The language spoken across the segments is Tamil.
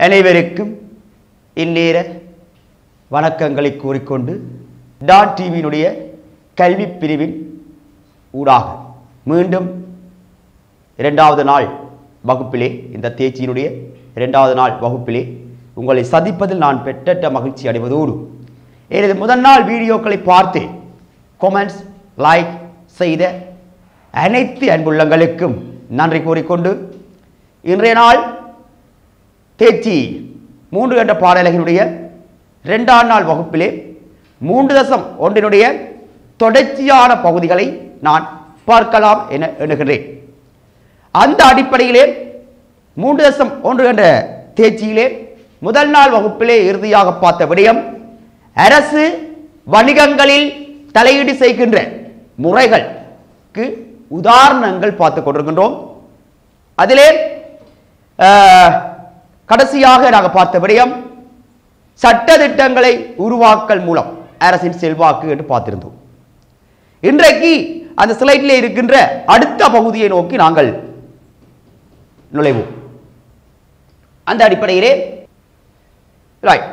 அனைவருக்கும் இந்நேர வணக்கங்களை கூறிக்கொண்டு டான் டிவியினுடைய கல்வி பிரிவின் ஊடாக மீண்டும் இரண்டாவது நாள் வகுப்பிலே இந்த தேர்ச்சியினுடைய இரண்டாவது நாள் வகுப்பிலே உங்களை சந்திப்பதில் நான் பெற்ற மகிழ்ச்சி அடைவதோடு எனது முதல் நாள் வீடியோக்களை பார்த்து கொமெண்ட்ஸ் லைக் செய்த அனைத்து அன்புள்ளங்களுக்கும் நன்றி கூறிக்கொண்டு இன்றைய நாள் தேர்ச்சி மூன்று என்ற பாடல்களுடைய இரண்டாம் நாள் வகுப்பிலே மூன்று தசம் ஒன்றினுடைய தொடர்ச்சியான பகுதிகளை நான் பார்க்கலாம் என எண்ணுகின்றேன் அந்த அடிப்படையிலே மூன்று தசம் ஒன்று என்ற தேர்ச்சியிலே முதல் நாள் வகுப்பிலே இறுதியாக பார்த்த விடயம் அரசு வணிகங்களில் தலையீடு செய்கின்ற முறைகளுக்கு உதாரணங்கள் பார்த்து கொண்டிருக்கின்றோம் அதிலே ஆஹ், கடைசியாக நாங்கள் பார்த்த விடயம் சட்ட திட்டங்களை உருவாக்கல் மூலம் அரசின் செல்வாக்கு என்று பார்த்திருந்தோம் இன்றைக்கு அந்த ஸ்லைடில் இருக்கின்ற அடுத்த பகுதியை நோக்கி நாங்கள் நுழைவோம் அந்த அடிப்படையிலே ரைட்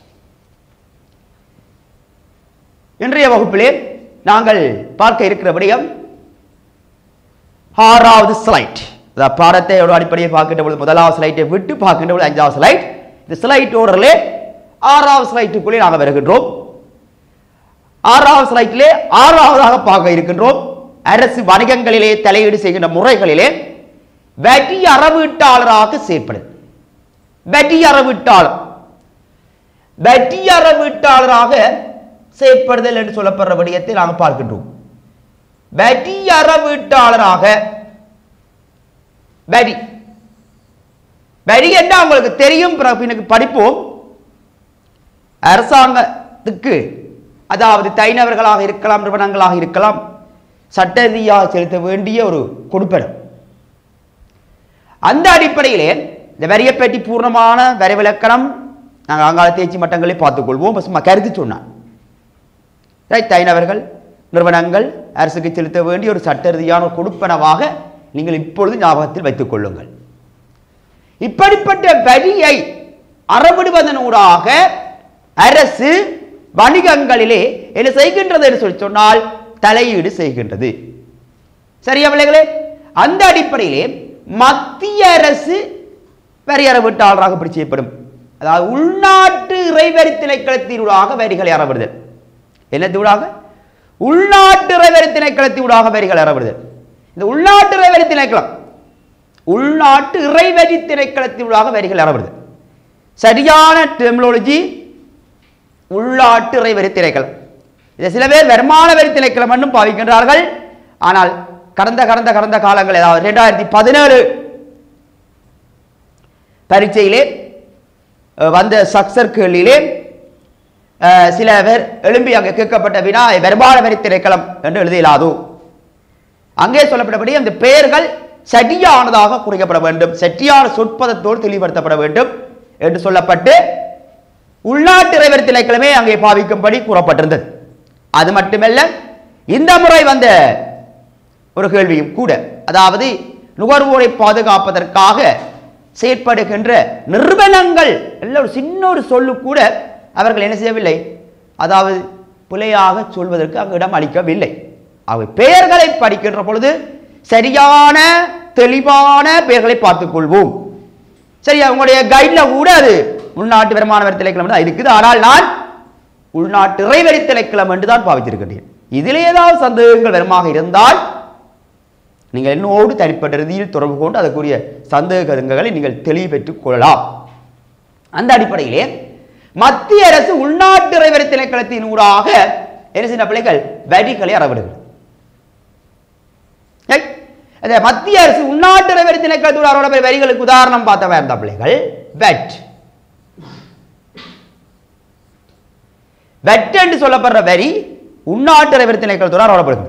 இன்றைய வகுப்பிலே நாங்கள் பார்க்க இருக்கிற விடயம் ஆறாவது ஸ்லைட் இந்த பாடத்தை ஒரு அடிப்படையை பார்க்கின்ற பொழுது முதலாவது ஸ்லைட்டை விட்டு பார்க்கின்ற பொழுது அஞ்சாவது ஸ்லைட் இந்த ஸ்லைட் ஓடரிலே ஆறாவது ஸ்லைட்டுக்குள்ளே நாங்கள் வருகின்றோம் ஆறாவது ஸ்லைட்டிலே ஆறாவதாக பார்க்க இருக்கின்றோம் அரசு வணிகங்களிலே தலையீடு செய்கின்ற முறைகளிலே வட்டி அறவீட்டாளராக செயற்படுது வட்டி அறவீட்டாளர் வட்டி அறவீட்டாளராக செயற்படுதல் என்று சொல்லப்படுற விடயத்தை நாங்கள் பார்க்கின்றோம் வட்டி அறவீட்டாளராக வரி வரி என்ன உங்களுக்கு தெரியும் பிறகு எனக்கு படிப்போம் அரசாங்கத்துக்கு அதாவது தனிநபர்களாக இருக்கலாம் நிறுவனங்களாக இருக்கலாம் சட்ட ரீதியாக செலுத்த வேண்டிய ஒரு கொடுப்பனம் அந்த அடிப்படையிலே இந்த வரியை பற்றி பூர்ணமான வரைவிலக்கணம் நாங்கள் அங்கால தேர்ச்சி மட்டங்களை பார்த்துக்கொள்வோம் சும்மா கருத்து சொன்னான் ரைட் தனிநபர்கள் நிறுவனங்கள் அரசுக்கு செலுத்த வேண்டிய ஒரு சட்ட ரீதியான ஒரு கொடுப்பனவாக நீங்கள் இப்பொழுது ஞாபகத்தில் வைத்துக் கொள்ளுங்கள் இப்படிப்பட்ட வரியை அறவிடுவதனூடாக அரசு வணிகங்களிலே என்ன செய்கின்றது என்று சொல்லி சொன்னால் தலையீடு செய்கின்றது சரியா பிள்ளைகளே அந்த அடிப்படையிலே மத்திய அரசு வரி அறவிட்டாளராக இப்படி செய்யப்படும் அதாவது உள்நாட்டு இறைவரி திணைக்களத்தினூடாக வரிகளை அறவிடுதல் என்னத்தூடாக உள்நாட்டு இறைவரி திணைக்களத்தினூடாக வரிகளை அறவிடுதல் இந்த உள்நாட்டு இறைவரி திணைக்களம் உள்நாட்டு இறைவரி திணைக்களத்தினூடாக வரிகள் அறவிடுதல் சரியான டெர்மினாலஜி உள்நாட்டு இறைவரி திணைக்களம் இதை சில பேர் வருமான வரி திணைக்களம் என்றும் பாவிக்கின்றார்கள் ஆனால் கடந்த கடந்த கடந்த காலங்கள் அதாவது ரெண்டாயிரத்தி பதினேழு பரீட்சையிலே அஹ், வந்த சக்சர் கேள்வியிலே அஹ், சில பேர் எழும்பி அங்கே கேட்கப்பட்ட வினா வருமான வரி திணைக்களம் என்று எழுதியலாது அங்கே சொல்லப்பட்டபடி அந்த பெயர்கள் சரியானதாக குறிக்கப்பட வேண்டும் சரியான சொற்பதத்தோடு தெளிவுபடுத்தப்பட வேண்டும் என்று சொல்லப்பட்டு உள்நாட்டு இறைவர் திணைக்களமே அங்கே பாவிக்கும்படி கூறப்பட்டிருந்தது அது மட்டுமல்ல இந்த முறை வந்த ஒரு கேள்வியும் கூட அதாவது நுகர்வோரை பாதுகாப்பதற்காக செயற்படுகின்ற நிறுவனங்கள் எல்லாம் ஒரு சின்ன ஒரு சொல்லு கூட அவர்கள் என்ன செய்யவில்லை அதாவது பிழையாக சொல்வதற்கு அங்கு இடம் அளிக்கவில்லை அவை பெயர்களை படிக்கின்ற பொழுது சரியான தெளிவான பெயர்களை பார்த்துக் கொள்வோம் சரியா உங்களுடைய கைட்ல கூட அது உள்நாட்டு வருமான வரி திணைக்களம் தான் இருக்குது ஆனால் நான் உள்நாட்டு இறைவரி திணைக்களம் என்று தான் பாவித்திருக்கின்றேன் இதில் ஏதாவது சந்தேகங்கள் வருமாக இருந்தால் நீங்கள் என்னோடு தனிப்பட்ட ரீதியில் தொடர்பு கொண்டு அதற்குரிய சந்தேகங்களை நீங்கள் தெளிவு பெற்றுக் கொள்ளலாம் அந்த அடிப்படையிலே மத்திய அரசு உள்நாட்டு இறைவரி திணைக்களத்தின் ஊடாக என்ன செய்த பிள்ளைகள் வரிகளை அறவிடுகிறது ஏய், அந்த மத்திய அரசு உள்நாட்டு இறைவரி திணைக்களத்தோடு அறவிட வரிகளுக்கு உதாரணம் பார்த்தவன் இருந்த பிள்ளைகள் வெட் வெட் என்று சொல்லப்படுற வரி உள்நாட்டு இறைவரி திணைக்களத்தோடு அறவிடப்படுகிறது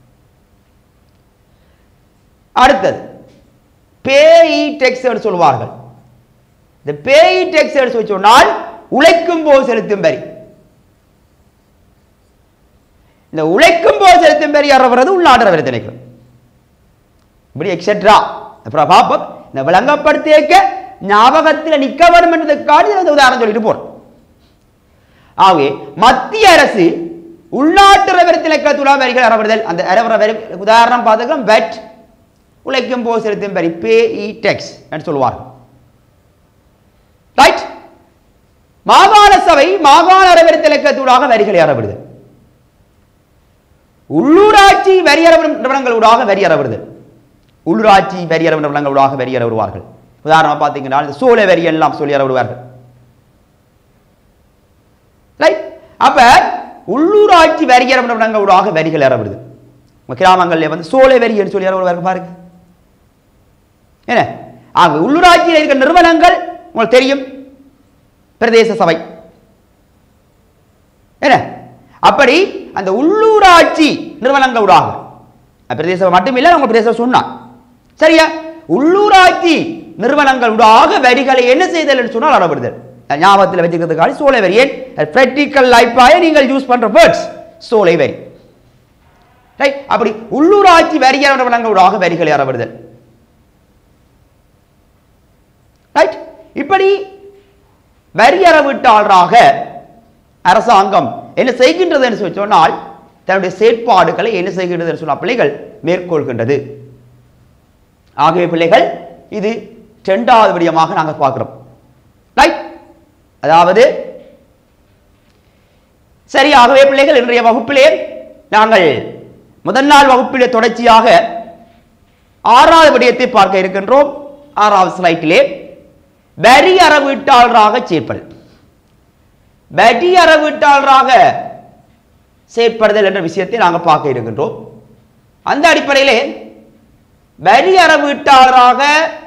அடுத்தது பேஇ டெக்ஸ் என்று சொல்வார்கள் இந்த பேஇ டெக்ஸ் என்று சொல்லி சொன்னால் உழைக்கும் போது செலுத்தும் வரி இந்த உழைக்கும் போது செலுத்தும் வரி அறவுறது உள்நாட்டு வரி திணைக்களம் இப்படி எக்ஸெட்ரா அப்புறம் பார்ப்போம் இந்த விளங்கப்படுத்தியக்க ஞாபகத்தில் நிற்க வேண்டும் என்பதற்காக இந்த உதாரணம் சொல்லிட்டு போறோம் ஆகவே மத்திய அரசு உள்நாட்டு ரவர் திணைக்களத்துடன் வரிகள் அறவிடுதல் அந்த அறவர வரி உதாரணம் பார்த்துக்கலாம் வெட் உழைக்கும் போது செலுத்தும் வரி பே இ டெக்ஸ் என்று சொல்லுவார்கள் ரைட் மாகாண சபை மாகாண அரவரி திணைக்களத்தூடாக வரிகளை அறவிடுதல் உள்ளூராட்சி வரி அறவிடும் நிறுவனங்களூடாக வரி அறவிடுதல் உள்ளூராட்சி வரி அறவிடும் நிறுவனங்களூடாக வரி அறவிடுவார்கள் உதாரணமாக பார்த்தீங்கன்னா இந்த சோலை வரி எல்லாம் சொல்லி அறவிடுவார்கள் ரைட் அப்ப உள்ளூராட்சி வரி நிறுவனங்களூடாக வரிகள் அறவிடுது நம்ம கிராமங்களில் வந்து சோலை வரி என்று சொல்லி அறவிடுவார்கள் பாருங்க என்ன ஆக உள்ளூராட்சியில் இருக்கிற நிறுவனங்கள் உங்களுக்கு தெரியும் பிரதேச சபை என்ன அப்படி அந்த உள்ளூராட்சி நிறுவனங்களூடாக அது பிரதேச சபை மட்டுமில்லை உங்க பிரதேச சபை சொன்னான் சரியா உள்ளூராட்சி நிறுவனங்களூடாக வரிகளை என்ன செய்தல் என்று சொன்னால் அளவிடுதல் அது ஞாபகத்தில் வச்சுக்கிறதுக்காக சோலை வரி ஏன் ப்ராக்டிக்கல் லைஃபாக நீங்கள் யூஸ் பண்ற வேர்ட்ஸ் சோலை வரி ரைட் அப்படி உள்ளூராட்சி வரி நிறுவனங்களூடாக வரிகளை அளவிடுதல் ரைட் இப்படி வரி அறவீட்டாளராக அரசாங்கம் என்ன செய்கின்றது என்று சொல்லி சொன்னால் தன்னுடைய செயற்பாடுகளை என்ன செய்கின்றது என்று சொன்னால் பிள்ளைகள் மேற்கொள்கின்றது ஆகவே பிள்ளைகள் இது இரண்டாவது விடயமாக நாங்கள் பார்க்கிறோம் ரைட் அதாவது சரி ஆகவே பிள்ளைகள் இன்றைய வகுப்பிலே நாங்கள் முதல் நாள் வகுப்பிலே தொடர்ச்சியாக ஆறாவது விடயத்தை பார்க்க இருக்கின்றோம் ஆறாவது ஸ்லைட்டிலே வரி அறவீட்டாளராக சேர்ப்பது வரி அறவீட்டாளராக செயற்படுதல் என்ற விஷயத்தை நாங்கள் பார்க்க இருக்கின்றோம் அந்த அடிப்படையிலே வரி அறவீட்டாளராக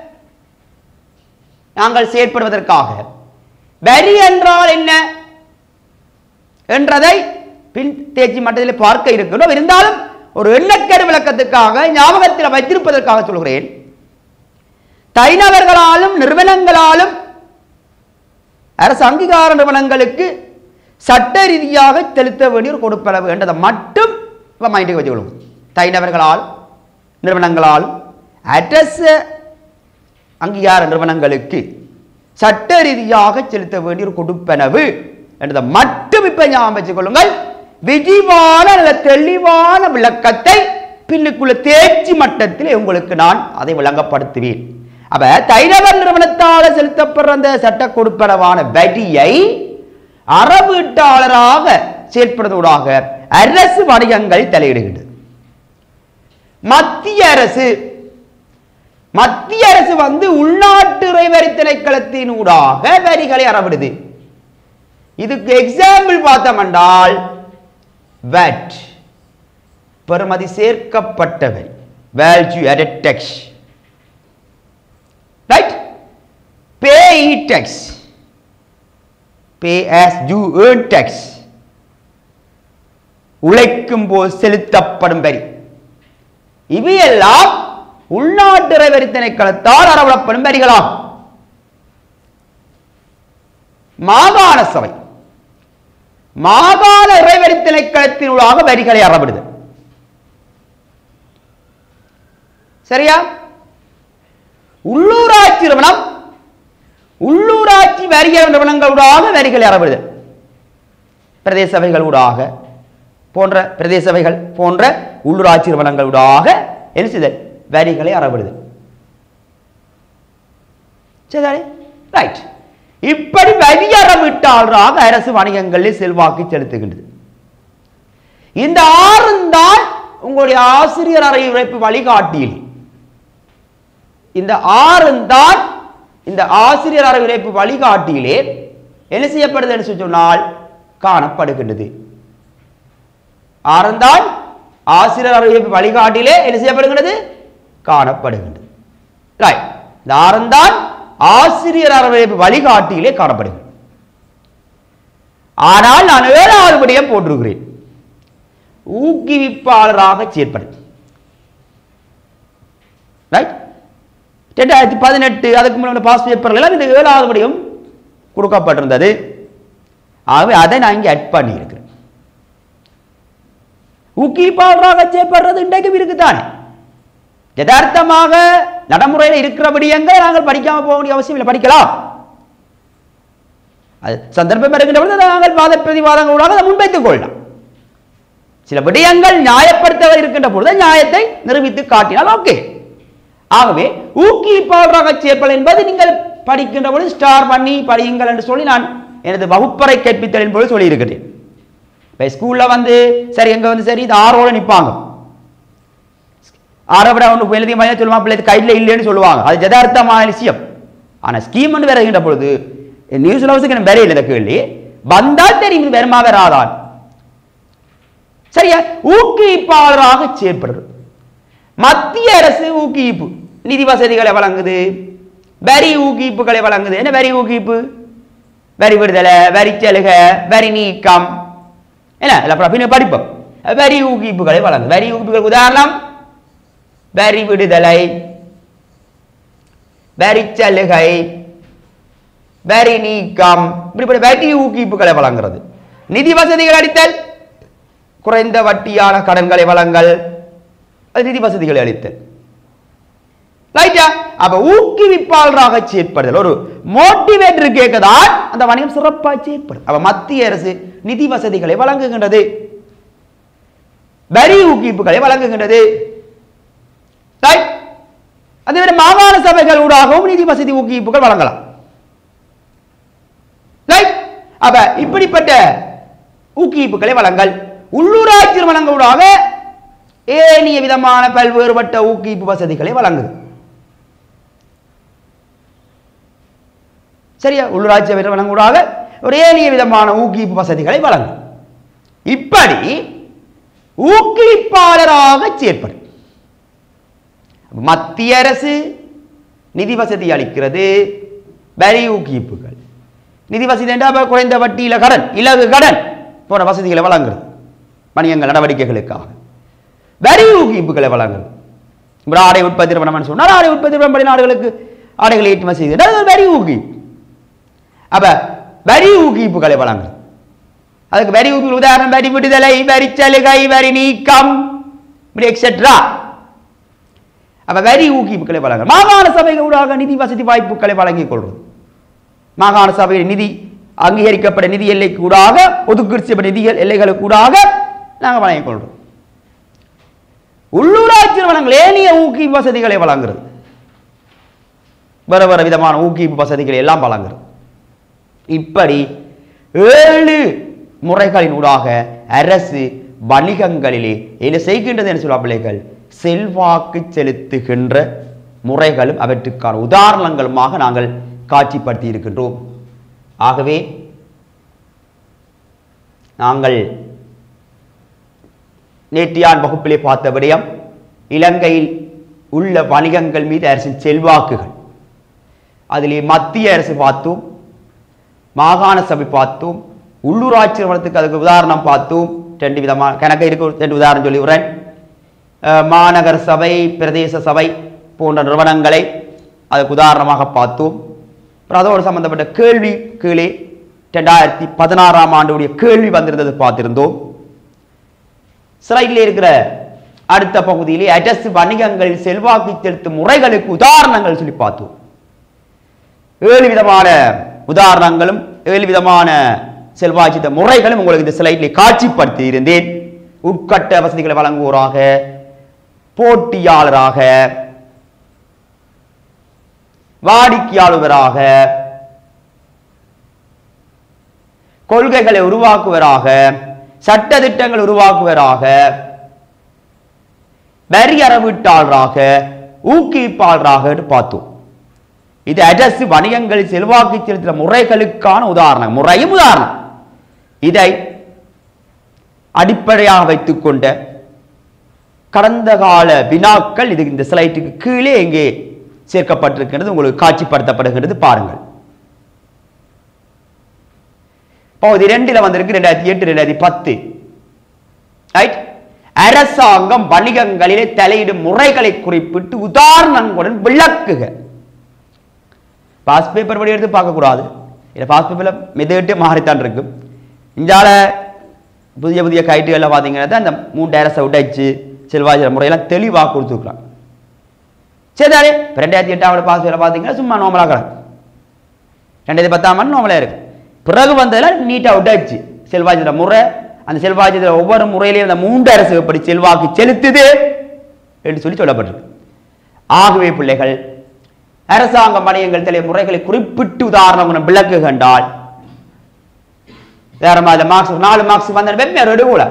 நாங்கள் செயற்படுவதற்காக வரி என்றால் என்ன என்றதை பின் தேர்ச்சி மட்டத்தில் பார்க்க இருக்கின்றோம் இருந்தாலும் ஒரு எண்ணக்கரு விளக்கத்துக்காக ஞாபகத்தில் வைத்திருப்பதற்காக சொல்கிறேன் தனிநபர்களாலும் நிறுவனங்களாலும் அரசு அங்கீகார நிறுவனங்களுக்கு சட்ட ரீதியாக செலுத்த வேண்டிய ஒரு கொடுப்பளவு என்றதை மட்டும் மைண்டுக்கு வச்சுக்கொள்ளும் தனிநபர்களால் நிறுவனங்களால் அரசு அங்கீகார நிறுவனங்களுக்கு சட்ட ரீதியாக செலுத்த வேண்டிய ஒரு கொடுப்பனவு என்றதை மட்டும் இப்ப ஞாபகம் வச்சுக் கொள்ளுங்கள் விரிவான அல்ல தெளிவான விளக்கத்தை பின்னுக்குள்ள தேர்ச்சி மட்டத்தில் உங்களுக்கு நான் அதை விளங்கப்படுத்துவேன் அப்ப தைரவர் நிறுவனத்தால் செலுத்தப்படுற அந்த சட்ட கொடுப்பனவான வரியை அறவீட்டாளராக செயல்படுவதோடாக அரசு வணிகங்கள் தலையிடுகின்றது மத்திய அரசு மத்திய அரசு வந்து உள்நாட்டு இறைவரி திணைக்களத்தினூடாக வரிகளை அறவிடுது இதுக்கு எக்ஸாம்பிள் பார்த்தோம் என்றால் வேட் பெறுமதி சேர்க்கப்பட்டவை value added tax right pay tax pay as you earn tax உழைக்கும் போது செலுத்தப்படும் வரி இவையெல்லாம் உள்நாட்டு இறைவரி திணைக்களத்தால் அறவிடப்படும் வரிகளாகும் மாகாண சபை மாகாண இறைவரி திணைக்களத்தினூடாக வரிகளை அறவிடுது சரியா உள்ளூராட்சி நிறுவனம் உள்ளூராட்சி வரி நிறுவனங்களூடாக வரிகளை அறவிடுது பிரதேச சபைகள் ஊடாக போன்ற பிரதேச சபைகள் போன்ற உள்ளூராட்சி நிறுவனங்களூடாக என்ன செய்தல் வரிகளை அறவிடுது சரிதானே ரைட் இப்படி வரி அறவிட்டாளராக அரசு வணிகங்களில் செல்வாக்கு செலுத்துகின்றது இந்த ஆறும் தான் உங்களுடைய ஆசிரியர் அறை உழைப்பு வழிகாட்டியில் இந்த ஆறும் தான் இந்த ஆசிரியர் அறை உழைப்பு வழிகாட்டியிலே என்ன செய்யப்படுது என்று சொன்னால் காணப்படுகின்றது ஆறுந்தான் ஆசிரியர் அறிவிப்பு வழிகாட்டிலே என்ன செய்யப்படுகிறது காணப்படுகின்றது ரைட் இந்த ஆறுந்தான் ஆசிரியர் அறிவிப்பு வழிகாட்டியிலே காணப்படுகிறது ஆனால் நான் ஏழாவது விடயம் போட்டிருக்கிறேன் ஊக்குவிப்பாளராக செயற்படும் ரைட் ரெண்டாயிரத்தி பதினெட்டு அதுக்கு முன்னாடி பாஸ் பேப்பர்கள் எல்லாம் இந்த ஏழாவது விடயம் கொடுக்கப்பட்டிருந்தது ஆகவே அதை நான் இங்கே அட் பண்ணியிருக்கிறேன் ஊக்குவிப்பாளராக செயற்படுறது இன்றைக்கும் இருக்குதானே யதார்த்தமாக நடைமுறையில் இருக்கிற விடயங்களை நாங்கள் படிக்காம போக வேண்டிய அவசியம் இல்லை படிக்கலாம் அது சந்தர்ப்பம் இருக்கின்ற பொழுது அதை நாங்கள் வாத பிரதிவாதங்களோட அதை முன்வைத்துக் கொள்ளலாம் சில விடயங்கள் நியாயப்படுத்த இருக்கின்ற பொழுது நியாயத்தை நிரூபித்து காட்டினால் ஓகே ஆகவே ஊக்குவிப்பாளராக சேர்ப்பல் என்பது நீங்கள் படிக்கின்ற பொழுது ஸ்டார் பண்ணி படியுங்கள் என்று சொல்லி நான் எனது வகுப்பறை கற்பித்தலின் பொழுது சொல்லியிருக்கிறேன் இப்போ ஸ்கூலில் வந்து சரி எங்க வந்து சரி இது ஆரோட நிற்பாங்க ஆரை விட ஒன்று எழுதிய மாதிரி சொல்லுவாங்க பிள்ளை கையில் இல்லைன்னு சொல்லுவாங்க அது ஜதார்த்தமான விஷயம் ஆனால் ஸ்கீம் வருகின்ற பொழுது நியூஸ் ஹவுஸுக்கு எனக்கு வேற இல்லை இந்த கேள்வி வந்தால் தெரியும் இது வருமா வராதான் சரியா ஊக்குவிப்பாளராக செயற்படுறது மத்திய அரசு ஊக்குவிப்பு நிதி வசதிகளை வழங்குது வரி ஊக்குவிப்புகளை வழங்குது என்ன வரி ஊக்குவிப்பு வரி விடுதலை வரி சலுகை வரி நீக்கம் என்ன இல்லை அப்புறம் பின்ன படிப்போம் வரி ஊக்குவிப்புகளை வழங்குது வரி ஊக்குவிப்புகள் உதாரணம் வரி விடுதலை வரி சலுகை வரி நீக்கம் இப்படிப்பட்ட வரி ஊக்குவிப்புகளை வழங்குறது நிதி வசதிகள் அளித்தல் குறைந்த வட்டியான கடன்களை வழங்கல் அது நிதி வசதிகளை அளித்தல் ரைட்டா அப்ப ஊக்குவிப்பாளராக செயற்படுதல் ஒரு மோட்டிவேட்டர் கேட்கதான் அந்த வணிகம் சிறப்பாக செயற்படும் அப்ப மத்திய அரசு நிதி வசதிகளை வழங்குகின்றது வரி ஊக்குவிப்புகளை வழங்குகின்றது ரைட் அதே மாதிரி மாகாண சபைகள் ஊடாகவும் நிதி வசதி ஊக்குவிப்புகள் வழங்கலாம் ரைட் அப்ப இப்படிப்பட்ட ஊக்குவிப்புகளை வழங்கல் உள்ளூராட்சி நிறுவனங்களூடாக ஏனைய விதமான பல்வேறுபட்ட ஊக்குவிப்பு வசதிகளை வழங்குது சரியா உள்ளூராட்சி நிறுவனங்களூடாக ஒரு ஏனைய விதமான ஊக்குவிப்பு வசதிகளை வழங்கும் இப்படி ஊக்குவிப்பாளராக செயற்படும் மத்திய அரசு நிதி வசதி அளிக்கிறது வரி ஊக்குவிப்புகள் நிதி வசதி என்றால் அப்ப குறைந்த வட்டியில கடன் இலகு கடன் போன்ற வசதிகளை வழங்குறது வணிகங்கள் நடவடிக்கைகளுக்காக வரி ஊக்குவிப்புகளை வழங்குறது இப்போ ஆடை உற்பத்தி நிறுவனம் சொன்னால் ஆடை உற்பத்தி நிறுவனம் வெளிநாடுகளுக்கு ஆடைகளை ஏற்றுமதி செய்து அது வரி ஊக்குவிப்பு அப்ப வரி ஊக்குவிப்புகளை வழங்குறது அதுக்கு வரி ஊக்குவிப்பு உதாரணம் வரி விடுதலை வரி சலுகை வரி நீக்கம் இப்படி எக்ஸெட்ரா அப்ப வரி ஊக்குவிப்புகளை வழங்க மாகாண சபைகள் ஊடாக நிதி வசதி வாய்ப்புகளை வழங்கிக் கொள்வது மாகாண சபையின் நிதி அங்கீகரிக்கப்பட்ட நிதி எல்லைக்கு ஊடாக ஒதுக்கீடு செய்யப்பட்ட நிதி எல்லைகளுக்கு ஊடாக நாங்கள் வழங்கிக் கொள்றோம் உள்ளூராட்சி நிறுவனங்கள் ஏனைய ஊக்குவிப்பு வசதிகளை வழங்குறது வேற வேற விதமான ஊக்குவிப்பு வசதிகளை எல்லாம் வழங்குறது இப்படி ஏழு முறைகளின் ஊடாக அரசு வணிகங்களிலே என்ன செய்கின்றது என்று சொல்ல பிள்ளைகள் செல்வாக்கு செலுத்துகின்ற முறைகளும் அவற்றுக்கான உதாரணங்களுமாக நாங்கள் காட்சிப்படுத்தி இருக்கின்றோம் ஆகவே நாங்கள் நேற்றையான் வகுப்பிலே பார்த்த விடயம் இலங்கையில் உள்ள வணிகங்கள் மீது அரசின் செல்வாக்குகள் அதிலே மத்திய அரசு பார்த்தோம் மாகாண சபை பார்த்தோம் உள்ளூராட்சி நிறுவனத்துக்கு அதுக்கு உதாரணம் பார்த்தோம் ரெண்டு விதமான கணக்கு இருக்கு ரெண்டு உதாரணம் சொல்லிவிடுறேன் அஹ், மாநகர சபை பிரதேச சபை போன்ற நிறுவனங்களை அதுக்கு உதாரணமாக பார்த்தோம் அப்புறம் அதோடு சம்பந்தப்பட்ட கேள்வி கீழே ரெண்டாயிரத்தி பதினாறாம் ஆண்டுடைய கேள்வி வந்திருந்தது பார்த்திருந்தோம் ஸ்லைடில் இருக்கிற அடுத்த பகுதியிலே அரசு வணிகங்களில் செல்வாக்கு செலுத்தும் முறைகளுக்கு உதாரணங்கள் சொல்லி பார்த்தோம் ஏழு விதமான உதாரணங்களும் ஏழு விதமான செல்வாய்ச்சித்த முறைகளும் உங்களுக்கு இந்த ஸ்லைடில் காட்சிப்படுத்தி இருந்தேன் உட்கட்ட வசதிகளை வழங்குவோராக போட்டியாளராக வாடிக்கையாளராக கொள்கைகளை உருவாக்குவராக சட்ட திட்டங்கள் உருவாக்குவராக வரி அறவீட்டாளராக ஊக்குவிப்பாளராக என்று பார்த்தோம் இது அரசு வணிகங்களில் செல்வாக்கு செலுத்துகிற முறைகளுக்கான உதாரணம் முறையும் உதாரணம் இதை அடிப்படையாக வைத்துக் கொண்ட கடந்த கால வினாக்கள் இது இந்த ஸ்லைட்டுக்கு கீழே இங்கே சேர்க்கப்பட்டிருக்கிறது உங்களுக்கு காட்சிப்படுத்தப்படுகிறது பாருங்கள் பகுதி ரெண்டுல வந்திருக்கு ரெண்டாயிரத்தி எட்டு ரெண்டாயிரத்தி பத்து ரைட் அரசாங்கம் வணிகங்களிலே தலையிடும் முறைகளை குறிப்பிட்டு உதாரணங்களுடன் விளக்குக பாஸ் பேப்பர் படி எடுத்து பார்க்கக்கூடாது இல்லை பாஸ் பேப்பரில் மெதேட்டு மாறித்தான் இருக்கும் இந்தால புதிய புதிய கைட்டுகளில் பார்த்தீங்கன்னா தான் இந்த மூணு டேரஸை உடைச்சு செல்வாய் முறையெல்லாம் தெளிவாக கொடுத்துருக்குறாங்க சரிதானே இப்போ ரெண்டாயிரத்தி எட்டாவது பாஸ் வேலை பார்த்தீங்கன்னா சும்மா நார்மலாக கிடக்கு ரெண்டாயிரத்தி பத்தாம் ஆண்டு நார்மலாக இருக்கு பிறகு வந்ததில் நீட்டாக விட்டாச்சு செல்வாஜியோட முறை அந்த செல்வாஜியோட ஒவ்வொரு முறையிலையும் அந்த மூன்று அரசு எப்படி செல்வாக்கு செலுத்துது என்று சொல்லி சொல்லப்பட்டிருக்கு ஆகவே பிள்ளைகள் அரசாங்க மணியங்கள் தெளிய முறைகளை குறிப்பிட்டு உதாரணம் விளக்கு கண்டால் வேற மாதிரி மார்க்ஸ் நாலு மார்க்ஸ் வந்த வெவ்வேறு எடுக்கூட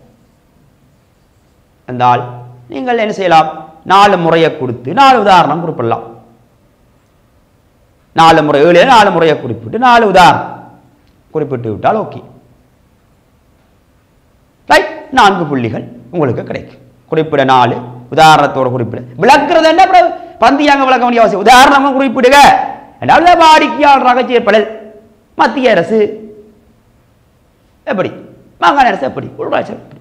என்றால் நீங்கள் என்ன செய்யலாம் நாலு முறையை கொடுத்து நாலு உதாரணம் குறிப்பிடலாம் நாலு முறை ஏழு நாலு முறையை குறிப்பிட்டு நாலு உதாரணம் குறிப்பிட்டு விட்டால் ஓகே ரைட் நான்கு புள்ளிகள் உங்களுக்கு கிடைக்கும் குறிப்பிட நாலு உதாரணத்தோட குறிப்பிட விளக்குறது என்ன அப்புறம் பந்தியாங்க விளக்க வேண்டிய அவசியம் உதாரணமா குறிப்பிடுக என்றால் வாடிக்கையாளராக செயற்படல் மத்திய அரசு எப்படி மாகாண அரசு எப்படி உள்ளாட்சி எப்படி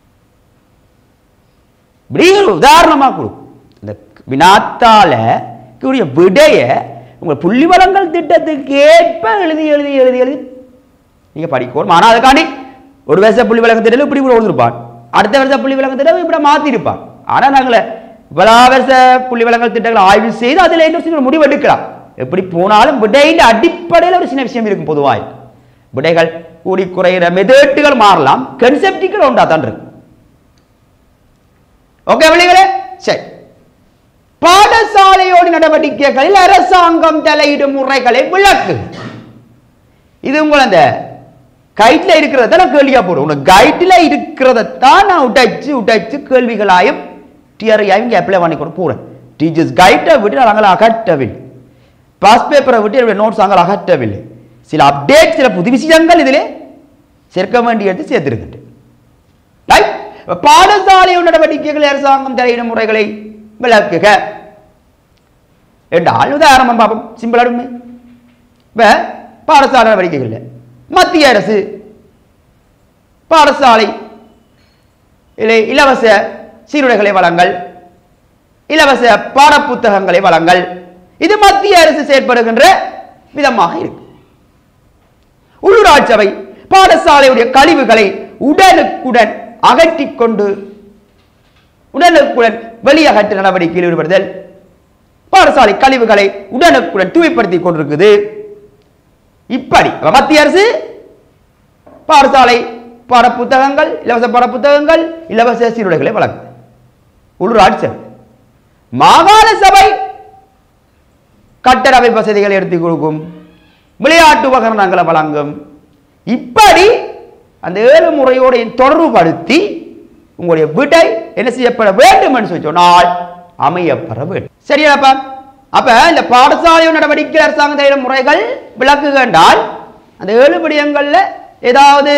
இப்படி ஒரு உதாரணமா கொடு இந்த வினாத்தால கூடிய விடைய உங்கள் புள்ளி வளங்கள் திட்டத்துக்கு ஏற்ப எழுதி எழுதி எழுதி எழுதி நீங்க படிக்கணும் ஆனால் அதுக்காண்டி ஒரு வருஷ புள்ளி விளக்கம் திட்டம் இப்படி கூட கொடுத்துருப்பான் அடுத்த வருஷ புள்ளி விளக்கம் திட்டம் இப்படி மாத்திருப்பான் ஆனா நாங்கள பல வருஷ புள்ளி விளக்கல் திட்டங்களை ஆய்வு செய்து அதுல என்ன சின்ன முடிவு எடுக்கலாம் எப்படி போனாலும் விடையின் அடிப்படையில் ஒரு சின்ன விஷயம் இருக்கும் பொதுவாய் விடைகள் கூடி குறைகிற மெதேட்டுகள் மாறலாம் கன்செப்டுகள் ஒன்றா தான் இருக்கு ஓகே பிள்ளைகளே சரி பாடசாலையோடு நடவடிக்கைகளில் அரசாங்கம் தலையிடும் முறைகளை விளக்கு இது உங்கள் அந்த கைட்ல இருக்கிறத நான் கேள்வியா போடுறேன் உனக்கு கைட்ல இருக்கிறத தான் நான் உடைச்சு உடைச்சு கேள்விகளாயும் டிஆர்ஐயாயும் இங்கே அப்ளை பண்ணி கொண்டு போறேன் டீச்சர்ஸ் கைட்டை விட்டு நாங்கள் அகற்றவில்லை பாஸ் பேப்பரை விட்டு என்னுடைய நோட்ஸ் நாங்கள் அகற்றவில்லை சில அப்டேட் சில புது விஷயங்கள் இதிலே சேர்க்க வேண்டியது சேர்த்திருக்கின்றேன் ரைட் பாடசாலை நடவடிக்கைகள் அரசாங்கம் தலையிடும் முறைகளை விளக்குக என்றால் உதாரணம் பார்ப்போம் சிம்பிள் அடுமை இப்ப பாடசாலை நடவடிக்கைகள் மத்திய அரசு பாடசாலை இல்லை இலவச சீருடைகளை வழங்கல் இலவச பாடப்புத்தகங்களை வழங்கல் இது மத்திய அரசு செயற்படுகின்ற விதமாக இருக்கு உள்ளூராட்சி சபை பாடசாலையுடைய கழிவுகளை உடனுக்குடன் அகற்றிக் கொண்டு உடனுக்குடன் வெளியகற்ற நடவடிக்கையில் ஈடுபடுதல் பாடசாலை கழிவுகளை உடனுக்குடன் தூய்மைப்படுத்திக் கொண்டிருக்குது இப்படி அப்ப மத்திய அரசு பாடசாலை பாடப்புத்தகங்கள் இலவச பாடப்புத்தகங்கள் இலவச சீருடைகளை வழங்கும் உள்ளூராட்சி சபை மாகாண சபை கட்டட அமைப்பு வசதிகளை எடுத்துக் கொடுக்கும் விளையாட்டு உபகரணங்களை வழங்கும் இப்படி அந்த ஏழு முறையோடு தொடர்புபடுத்தி உங்களுடைய விடை என்ன செய்யப்பட வேண்டும் என்று சொல்லி சொன்னால் அமையப்பட வேண்டும் சரியாப்பா அப்ப இந்த பாடசாலை நடவடிக்கை அரசாங்க தயிர முறைகள் விளக்குகின்றால் அந்த ஏழு விடயங்கள்ல ஏதாவது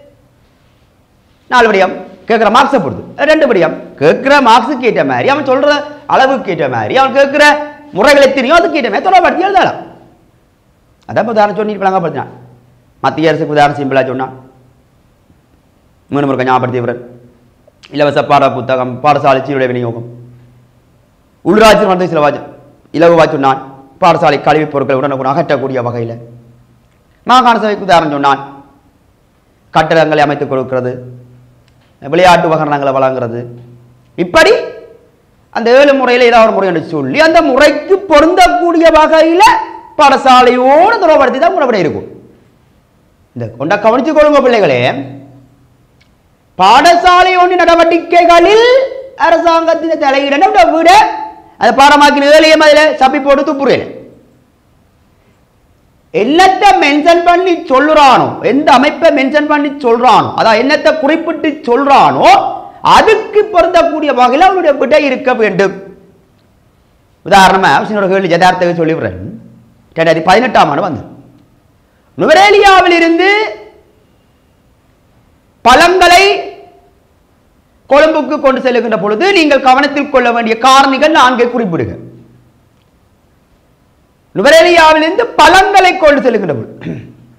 நாலு விடயம் கேட்குற மார்க்ஸை பொறுத்து ரெண்டு விடயம் கேட்குற மார்க்ஸுக்கு ஏற்ற மாதிரி அவன் சொல்ற அளவுக்கு ஏற்ற மாதிரி அவன் கேட்குற முறைகளை தெரியும் அதுக்கு ஏற்ற மாதிரி தொடர்படுத்தி எழுதலாம் அதான் உதாரணம் சொல்லி விளங்கப்படுத்தினான் மத்திய அரசுக்கு உதாரணம் சிம்பிளா சொன்னான் மீண்டும் ஒரு ஞாபகப்படுத்தி விடுறேன் இலவச பாட புத்தகம் பாடசாலை சீருடை விநியோகம் உள்ளாட்சி வந்து சில வாஜ் இலகுவா சொன்னான் பாடசாலை கழிவுப் பொருட்களை உடனுக்குடன் அகற்றக்கூடிய வகையில் மாகாண சபைக்கு உதாரணம் சொன்னான் கட்டடங்களை அமைத்துக் கொடுக்கிறது விளையாட்டு உபகரணங்களை வழங்குறது இப்படி அந்த ஏழு முறையில் ஏதாவது ஒரு முறை என்று சொல்லி அந்த முறைக்கு பொருந்தக்கூடிய வகையில் பாடசாலையோடு தொடர்படுத்தி தான் முறைப்பட இருக்கும் இந்த கொண்ட கவனித்துக் கொள்ளுங்க பிள்ளைகளே பாடசாலை ஒன்று நடவடிக்கைகளில் அரசாங்கத்தின் தலையிடணும் விட அதை பாடமாக்கின ஏழையும் அதில் சப்பி போட்டு துப்புறேன் என்னத்தை மென்ஷன் பண்ணி சொல்றானோ எந்த அமைப்பை மென்ஷன் பண்ணி சொல்றானோ அதான் என்னத்தை குறிப்பிட்டு சொல்றானோ அதுக்கு பொருந்தக்கூடிய வகையில் அவனுடைய விடை இருக்க வேண்டும் உதாரணமா சின்ன ஒரு கேள்வி ஜதார்த்தத்தை சொல்லிவிடுறேன் ரெண்டாயிரத்தி பதினெட்டாம் ஆண்டு வந்து நுவரேலியாவில் இருந்து பழங்களை கொழும்புக்கு கொண்டு செல்லுகின்ற பொழுது நீங்கள் கவனத்தில் கொள்ள வேண்டிய காரணிகள் நான்கை குறிப்பிடுக நுவரேலியாவிலிருந்து பழங்களை கொண்டு செல்லுகின்ற பொழுது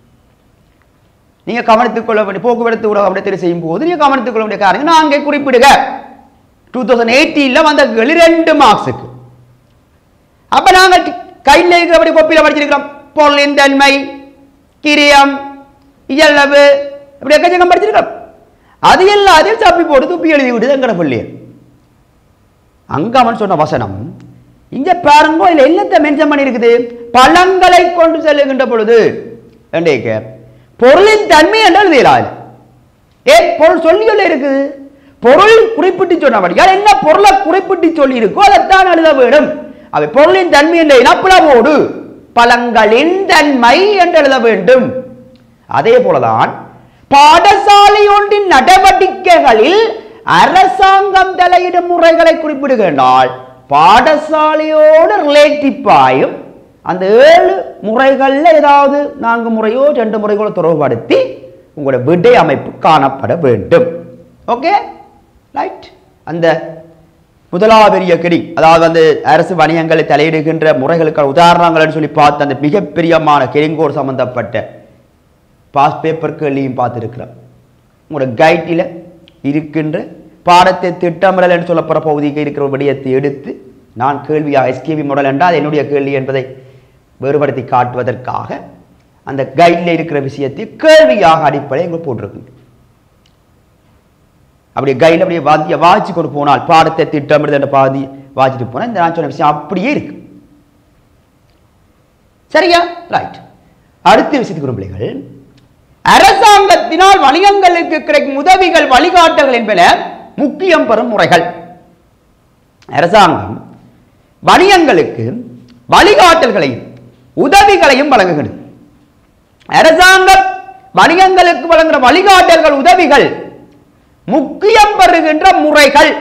நீங்க கவனித்துக் கொள்ள வேண்டிய போக்குவரத்து ஊடகம் அப்படி செய்யும் போது நீங்க கவனித்துக் கொள்ள வேண்டிய காரணம் நான்கை குறிப்பிடுக டூ தௌசண்ட் எயிட்டீன்ல வந்த கேள்வி ரெண்டு மார்க்ஸுக்கு அப்ப நாங்க கையில் இருக்கிறபடி கொப்பியில் படிச்சிருக்கிறோம் பொருளின் தன்மை கிரியம் இயல்பு இப்படி எக்கச்சக்கம் படிச்சிருக்கிறோம் அது எல்லாத்தையும் சப்பி போட்டு துப்பி எழுதி விடுது எங்கட பிள்ளைய அங்க அவன் சொன்ன வசனம் இங்க பாருங்க இதுல என்னத்தை மென்ஷன் பண்ணியிருக்குது பழங்களை கொண்டு செல்லுகின்ற பொழுது என்றேக்க பொருளின் தன்மை என்று எழுதுகிறார் ஏன் பொருள் சொல்லியுள்ள இருக்குது பொருள் குறிப்பிட்டு சொன்னபடியால் என்ன பொருளை குறிப்பிட்டு சொல்லி இருக்கோ அதைத்தான் எழுத வேண்டும் அவை பொருளின் தன்மை என்ற இனப்புலவோடு பழங்களின் தன்மை என்று எழுத வேண்டும் அதே போலதான் பாடசாலை ஒன்றின் நடவடிக்கைகளில் அரசாங்கம் தலையிடும் முறைகளை குறிப்பிடுகின்றால் பாடசாலையோடு ரிலேட்டிவாயும் அந்த ஏழு முறைகள்ல ஏதாவது நான்கு முறையோ ரெண்டு முறைகளோ தொடர்புபடுத்தி உங்களோட விடை அமைப்பு காணப்பட வேண்டும் ஓகே ரைட் அந்த முதலாவரிய கெடி அதாவது அந்த அரசு வணிகங்களை தலையிடுகின்ற முறைகளுக்கான உதாரணங்கள்னு சொல்லி பார்த்து அந்த மிகப்பெரியமான கெரிங்கோடு சம்பந்தப்பட்ட பாஸ் பேப்பர் கேள்வியும் பார்த்துருக்கிறோம் உங்களோட கைட்டில் இருக்கின்ற பாடத்தை திட்டமிடல் என்று சொல்லப்படுற பகுதிக்கு இருக்கிற ஒரு விடயத்தை எடுத்து நான் கேள்வியாக எஸ்கேபி மாடல் என்றால் அது என்னுடைய கேள்வி என்பதை வேறுபடுத்தி காட்டுவதற்காக அந்த கைடில் இருக்கிற விஷயத்தை கேள்வியாக அடிப்படை எங்களுக்கு போட்டிருக்கு அப்படியே கையில் அப்படியே வாத்திய வாய்ச்சி கொண்டு போனால் பாடத்தை திட்டமிடுதல் என்ற பாதி வாச்சிட்டு போனால் இந்த நான் சொன்ன விஷயம் அப்படியே இருக்கு சரியா ரைட் அடுத்த விஷயத்துக்கு வரும் பிள்ளைகள் அரசாங்கத்தினால் வணிகங்களுக்கு கிடைக்கும் உதவிகள் வழிகாட்டல்கள் என்பன முக்கியம் பெறும் முறைகள் அரசாங்கம் வணிகங்களுக்கு வழிகாட்டல்களையும் உதவிகளையும் வழங்குகிறது அரசாங்கம் வணிகங்களுக்கு வழங்குகிற வழிகாட்டல்கள் உதவிகள் முக்கியம் பெறுகின்ற முறைகள்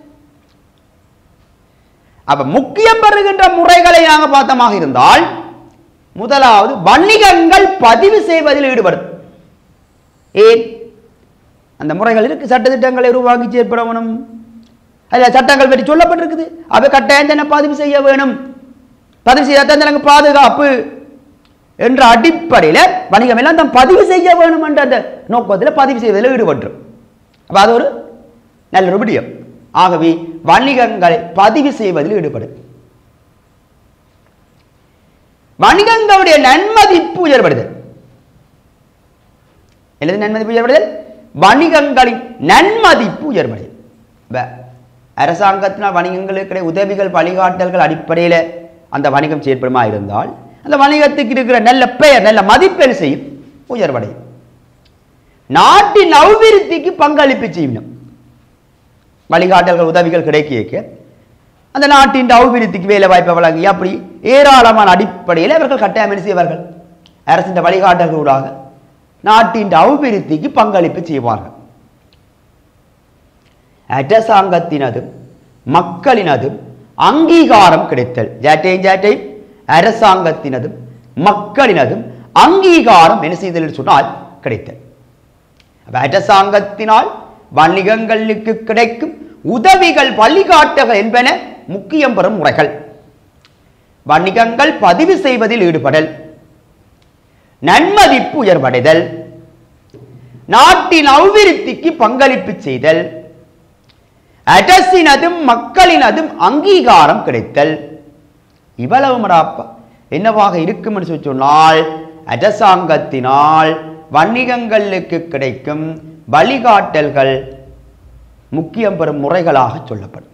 அப்ப முக்கியம் பெறுகின்ற முறைகளை நாங்கள் பார்த்தமாக இருந்தால் முதலாவது வணிகங்கள் பதிவு செய்வதில் ஈடுபடும் ஏன் அந்த முறைகள் இருக்கு சட்டத்திட்டங்களை உருவாக்கி செயற்பட வேணும் அதில் சட்டங்கள் பற்றி சொல்லப்பட்டிருக்குது அவை கட்டாயம் தானே பதிவு செய்ய வேணும் பதிவு செய்தால் எனக்கு பாதுகாப்பு என்ற அடிப்படையில் வணிகம் எல்லாம் தான் பதிவு செய்ய வேணும் என்ற அந்த நோக்கத்தில் பதிவு செய்வதில் ஈடுபட்டுரும் அப்போ அது ஒரு நல்ல ஒரு விடயம் ஆகவே வணிகங்களை பதிவு செய்வதில் ஈடுபடும் வணிகங்களுடைய நன்மதிப்பு உயர்படுதல் என்னது நன்மதிப்பு உயர்படுதல் வணிகங்களின் நன்மதிப்பு உயர்படுதல் இப்ப அரசாங்கத்தினால் வணிகங்களுக்கு கிடை- உதவிகள் வழிகாட்டல்கள் அடிப்படையில் அந்த வணிகம் செயற்படுமா இருந்தால் அந்த வணிகத்துக்கு இருக்கிற நல்ல பெயர் நல்ல மதிப்பெண் செய்யும் உயர்வடையும் நாட்டின் அபிவிருத்திக்கு பங்களிப்பு செய்யணும் வழிகாட்டல்கள் உதவிகள் கிடைக்க அந்த நாட்டின் அபிவிருத்திக்கு வேலை வாய்ப்பை வழங்கி அப்படி ஏராளமான அடிப்படையில் அவர்கள் கட்டாயம் என்ன செய்வார்கள் அரசின் வழிகாட்டல்களூடாக நாட்டின் அபிவிருத்திக்கு பங்களிப்பு செய்வார்கள் அரசாங்கத்தினதும் மக்களினதும் அங்கீகாரம் கிடைத்தல் ஜாட்டையும் ஜாட்டையும் அரசாங்கத்தினதும் மக்களினதும் அங்கீகாரம் என்ன செய்தல் என்று சொன்னால் கிடைத்தல் அப்ப அரசாங்கத்தினால் வணிகங்களுக்கு கிடைக்கும் உதவிகள் வழிகாட்டுகள் என்பன முக்கியம் பெறும் முறைகள் வணிகங்கள் பதிவு செய்வதில் ஈடுபடல் நன்மதிப்பு உயர்வடைதல் நாட்டின் அபிவிருத்திக்கு பங்களிப்பு செய்தல் அரசினதும் மக்களினதும் அங்கீகாரம் கிடைத்தல் இவ்வளவு மடாப்பா என்னவாக இருக்கும் என்று சொல்லி சொன்னால் அரசாங்கத்தினால் வணிகங்களுக்கு கிடைக்கும் வழிகாட்டல்கள் முக்கியம் பெறும் முறைகளாக சொல்லப்படும்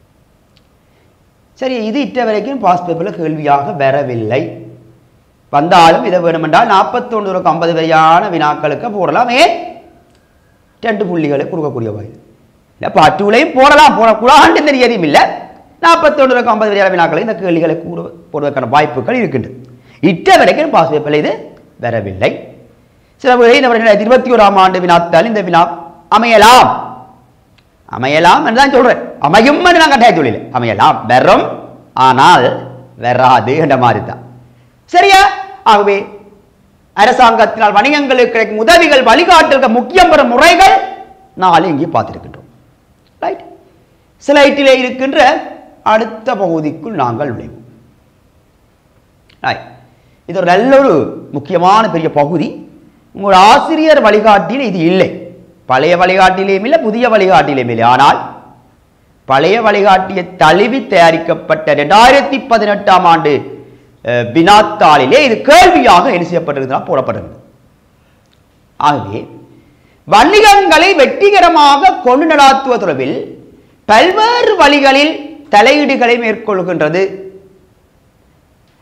சரி இது இட்ட வரைக்கும் பாஸ் பேப்பரில் கேள்வியாக வரவில்லை வந்தாலும் இதை வேணுமென்றால் நாற்பத்தொன்று ஐம்பது வரையான வினாக்களுக்கு போடலாம் ஏன் ரெண்டு புள்ளிகளை கொடுக்கக்கூடிய வகையில் இல்லை பட்டுலையும் போடலாம் போடக்கூடாதுன்னு தெரியதும் இல்லை நாற்பத்தொன்று ஐம்பது வரையான வினாக்களை இந்த கேள்விகளை கூட போடுவதற்கான வாய்ப்புகள் இருக்கின்றது இட்ட வரைக்கும் பாஸ் பேப்பரில் இது வரவில்லை சில வேளை இந்த ரெண்டாயிரத்தி இருபத்தி ஓராம் ஆண்டு வினாத்தால் இந்த வினா அமையலாம் அமையலாம் என்று தான் சொல்றேன் அமையும் என்று நான் கட்டாய சொல்லல அமையலாம் வெறும் ஆனால் வராது என்ற மாதிரி தான் சரியா ஆகவே அரசாங்கத்தினால் வணிகங்களுக்கு கிடைக்கும் உதவிகள் வழிகாட்டல்கள் முக்கியம் பெறும் முறைகள் நாளை இங்கே பார்த்திருக்கின்றோம் ரைட் ஸ்லைட்டிலே இருக்கின்ற அடுத்த பகுதிக்குள் நாங்கள் நுழைவோம் ரைட் இது ஒரு நல்ல ஒரு முக்கியமான பெரிய பகுதி உங்களோட ஆசிரியர் வழிகாட்டியில் இது இல்லை பழைய வழிகாட்டிலையும் இல்லை புதிய வழிகாட்டிலையும் இல்லை ஆனால் பழைய வழிகாட்டியை தழுவி தயாரிக்கப்பட்ட ரெண்டாயிரத்தி பதினெட்டாம் ஆண்டு அஹ், வினாத்தாளிலே இது கேள்வியாக என்ன செய்யப்பட்டிருந்தா போடப்பட்டிருந்தது ஆகவே வணிகங்களை வெற்றிகரமாக கொண்டு நடாத்துவ தொடர்பில் பல்வேறு வழிகளில் தலையீடுகளை மேற்கொள்கின்றது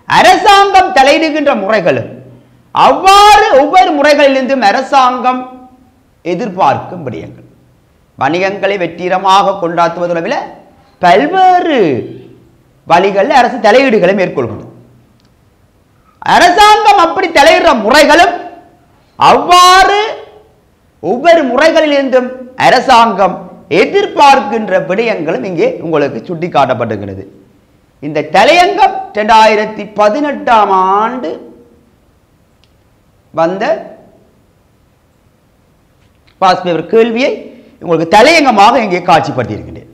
அரசாங்கம் தலையிடுகின்ற முறைகளும் அவ்வாறு ஒவ்வொரு முறைகளிலிருந்தும் அரசாங்கம் எதிர்பார்க்கும் விடயங்கள் வணிகங்களை வெற்றிகரமாக கொண்டாடுவதுடன் பல்வேறு வழிகளில் அரசு தலையீடுகளை மேற்கொள்கிறது அரசாங்கம் அப்படி தலையிடுற முறைகளும் அவ்வாறு ஒவ்வொரு முறைகளிலிருந்தும் அரசாங்கம் எதிர்பார்க்கின்ற விடயங்களும் இங்கே உங்களுக்கு சுட்டிக்காட்டப்பட்டிருக்கிறது இந்த தலையங்கம் இரண்டாயிரத்தி பதினெட்டாம் ஆண்டு வந்த பாஸ் பேப்பர் கேள்வியை உங்களுக்கு தலையங்கமாக இங்கே காட்சிப்படுத்தி இருக்கின்றேன்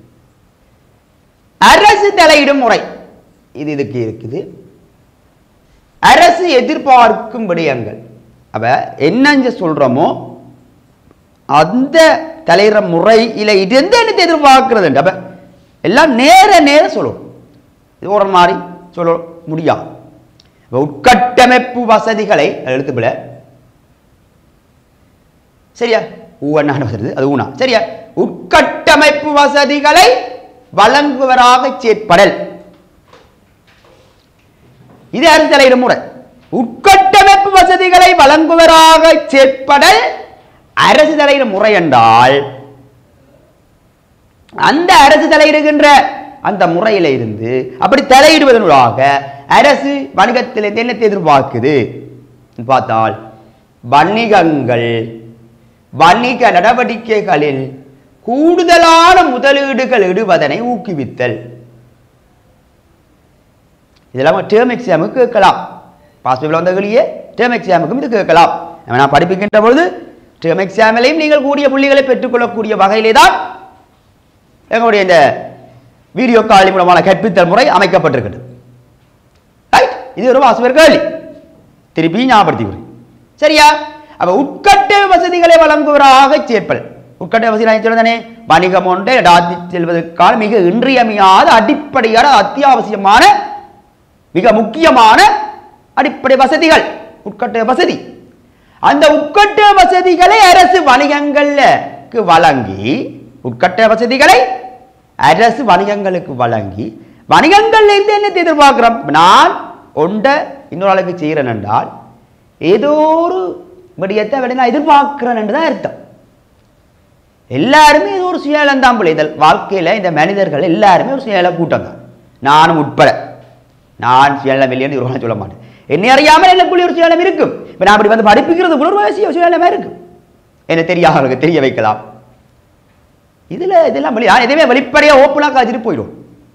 அரசு தலையிடும் முறை இது இதுக்கு இருக்குது அரசு எதிர்பார்க்கும் விடயங்கள் அப்ப என்ன சொல்றோமோ அந்த தலையிற முறையில இது எந்த என்னத்தை எதிர்பார்க்கிறது அப்ப எல்லாம் நேர நேர சொல்லணும் இது ஒரு மாதிரி சொல்ல முடியாது அப்ப உட்கட்டமைப்பு வசதிகளை எழுத்துப்பில சரியா ஊவண்ணான வருது அது ஊனா சரியா உட்கட்டமைப்பு வசதிகளை வழங்குவராக செயற்படல் இது அரசு தலையிடும் முறை உட்கட்டமைப்பு வசதிகளை வழங்குவராக செயற்படல் அரசு தலையிடும் முறை என்றால் அந்த அரசு தலையிடுகின்ற அந்த முறையில இருந்து அப்படி தலையிடுவதனூடாக அரசு வணிகத்திலிருந்து என்னத்தை எதிர்பார்க்குது பார்த்தால் வணிகங்கள் வணிக நடவடிக்கைகளில் கூடுதலான முதலீடுகள் இடுவதனை ஊக்குவித்தல் இதெல்லாம் டேர்ம் எக்ஸாமுக்கு கேட்கலாம் பாஸ் பேப்பர் வந்தவர்களையே டேர்ம் எக்ஸாமுக்கும் இது கேட்கலாம் நான் படிப்புகின்ற பொழுது டேர்ம் எக்ஸாமிலையும் நீங்கள் கூடிய புள்ளிகளை பெற்றுக்கொள்ளக்கூடிய வகையிலே தான் எங்களுடைய இந்த வீடியோ காலி மூலமான கற்பித்தல் முறை அமைக்கப்பட்டிருக்கிறது ரைட் இது ஒரு வாசவர் கேள்வி திருப்பி ஞாபகப்படுத்தி சரியா அப்ப உட்கட்ட வசதிகளை வழங்குவராக சேர்ப்பல் உட்கட்ட வசதி நான் சொல்றதானே வணிகம் ஒன்றை நடாத்தி செல்வதற்கான மிக இன்றியமையாத அடிப்படையான அத்தியாவசியமான மிக முக்கியமான அடிப்படை வசதிகள் உட்கட்ட வசதி அந்த உட்கட்ட வசதிகளை அரசு வணிகங்களுக்கு வழங்கி உட்கட்ட வசதிகளை அரசு வணிகங்களுக்கு வழங்கி வணிகங்கள்ல இருந்து என்ன எதிர்பார்க்கிறோம் நான் ஒன்றை இன்னொரு ஆளுக்கு செய்கிறேன் என்றால் ஏதோ ஒரு விடயத்தை விட நான் எதிர்பார்க்கிறேன் என்று தான் அர்த்தம் எல்லாருமே இது ஒரு சுயநலம் தான் இதழ் வாழ்க்கையில் இந்த மனிதர்கள் எல்லாருமே ஒரு சுயநல கூட்டம் தான் நானும் உட்பட நான் சுயநலம் இல்லைன்னு ஒரு சொல்ல மாட்டேன் என்னை அறியாமல் எனக்குள்ளே ஒரு சுயநலம் இருக்கும் இப்போ நான் அப்படி வந்து படிப்புக்கிறது கூட ஒரு வயசு சுயநலமாக இருக்கும் என்ன தெரியாதவர்களுக்கு தெரிய வைக்கலாம் இதுல இதெல்லாம் வெளி எதுவுமே வெளிப்படையாக ஓப்பனாக காய்ச்சிட்டு போயிடும்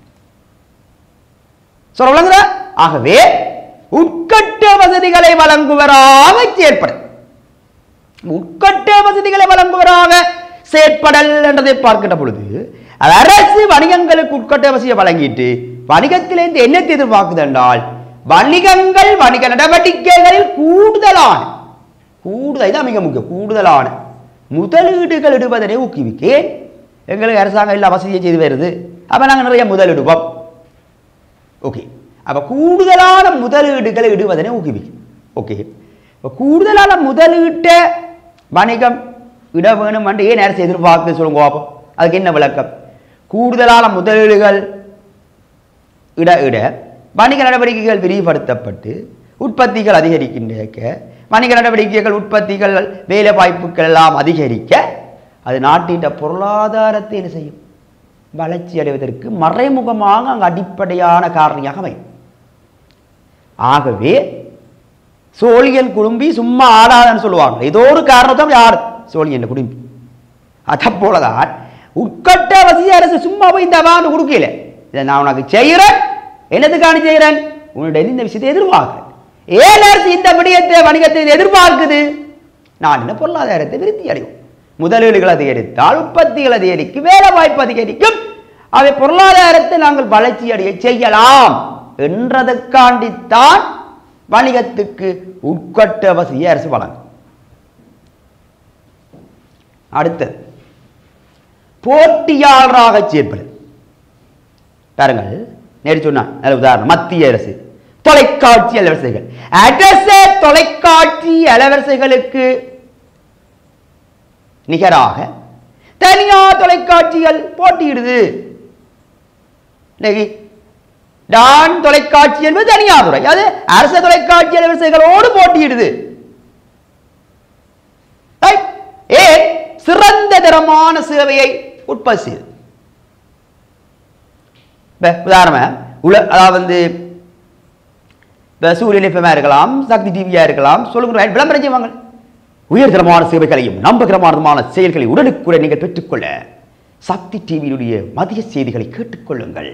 சொல்ல விளங்குதா ஆகவே உட்கட்ட வசதிகளை வழங்குவராக செயற்படும் உட்கட்ட வசதிகளை வழங்குவராக செயற்படல் என்றதை பார்க்கின்ற பொழுது அது அரசு வணிகங்களுக்கு உட்கட்ட வசதியை வழங்கிட்டு வணிகத்திலிருந்து என்னத்தை எதிர்பார்க்குது என்றால் வணிகங்கள் வணிக நடவடிக்கைகளில் கூடுதலான கூடுதல் இதான் மிக முக்கியம் கூடுதலான முதலீடுகள் இடுவதனை ஊக்குவிக்கேன் எங்களுக்கு அரசாங்கம் எல்லா வசதியை செய்து வருது அப்போ நாங்கள் நிறைய முதலிடுவோம் ஓகே அப்போ கூடுதலான முதலீடுகளை இடுவதனை ஊக்குவிக்கும் ஓகே இப்போ கூடுதலான முதலீட்டை வணிகம் இட வேணும் என்று ஏன் அரசு எதிர்பார்க்குது சொல்லுங்க பார்ப்போம் அதுக்கு என்ன விளக்கம் கூடுதலான முதலீடுகள் இட இட வணிக நடவடிக்கைகள் விரிவுபடுத்தப்பட்டு உற்பத்திகள் அதிகரிக்கின்ற வணிக நடவடிக்கைகள் உற்பத்திகள் வேலை வாய்ப்புகள் எல்லாம் அதிகரிக்க அது நாட்டின் பொருளாதாரத்தை என்ன செய்யும் வளர்ச்சி அடைவதற்கு மறைமுகமாக அங்கு அடிப்படையான காரணியாக அமையும் ஆகவே சோழியன் குடும்பி சும்மா ஆடாதன்னு சொல்லுவாங்க ஏதோ ஒரு காரணத்தை யார் சோழியன் குடும்பி அதை போலதான் உட்கட்ட வசதி அரசு சும்மா போய் இந்த அவாண்டு கொடுக்கல இதை நான் உனக்கு செய்கிறேன் என்னதுக்கான செய்கிறேன் உன்னுடைய இந்த விஷயத்தை எதிர்பார்க்கிறேன் ஏன் அரசு இந்த விடயத்தை வணிகத்தை எதிர்பார்க்குது நான் என்ன பொருளாதாரத்தை விருத்தி அடையும் முதலீடுகள் அதிகரித்தால் உற்பத்திகள் அதிகரிக்கும் வேலை வாய்ப்பு அதிகரிக்கும் அவை பொருளாதாரத்தை நாங்கள் வளர்ச்சி அடைய செய்யலாம் என்றதற்காண்டித்தான் வணிகத்துக்கு உட்கட்ட வசதியை அரசு வழங்கும் அடுத்தது போட்டியாளராக செயற்படுது பாருங்கள் நேற்று சொன்னான் நல்ல உதாரணம் மத்திய அரசு தொலைக்காட்சி அலைவரிசைகள் அரச தொலைக்காட்சி அலைவரிசைகளுக்கு நிகராக தனியார் தொலைக்காட்சிகள் போட்டியிடுது இன்னைக்கு டான் தொலைக்காட்சி என்பது தனியார் துறை அது அரசு தொலைக்காட்சி அலைவரிசைகளோடு போட்டியிடுது Right? ஏன் சிறந்த தரமான சேவையை உற்பத்தி செய்யுது இப்ப உதாரணமா உல அதாவது வந்து இப்போ சூரியன் எஃப்எம்மா இருக்கலாம் சக்தி டிவியா இருக்கலாம் சொல்லுங்க விளம்பரம் செய்வாங்க உயர்தரமான சேவைகளையும் நம்பகரமான செயல்களை உடனுக்குடன் நீங்கள் பெற்றுக்கொள்ள சக்தி டிவியினுடைய மதிய செய்திகளை கேட்டுக்கொள்ளுங்கள்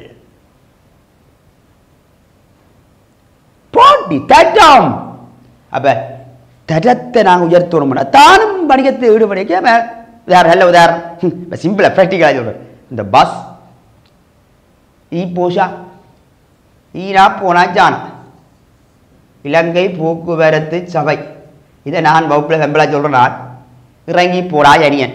போட்டி தட்டம் அப்ப தடத்தை நாங்கள் உயர்த்தணும்னா தானும் வணிகத்தை ஈடுபடிக்க உதாரணம் நல்ல உதாரணம் சிம்பிளா ப்ராக்டிக்கலாக சொல்றேன் இந்த பஸ் ஈ போஷா ஈனா போனா ஜானா இலங்கை போக்குவரத்து சபை இதை நான் வகுப்பில் வெம்பலா சொல்கிறேன் நான் இறங்கி போடா அணியன்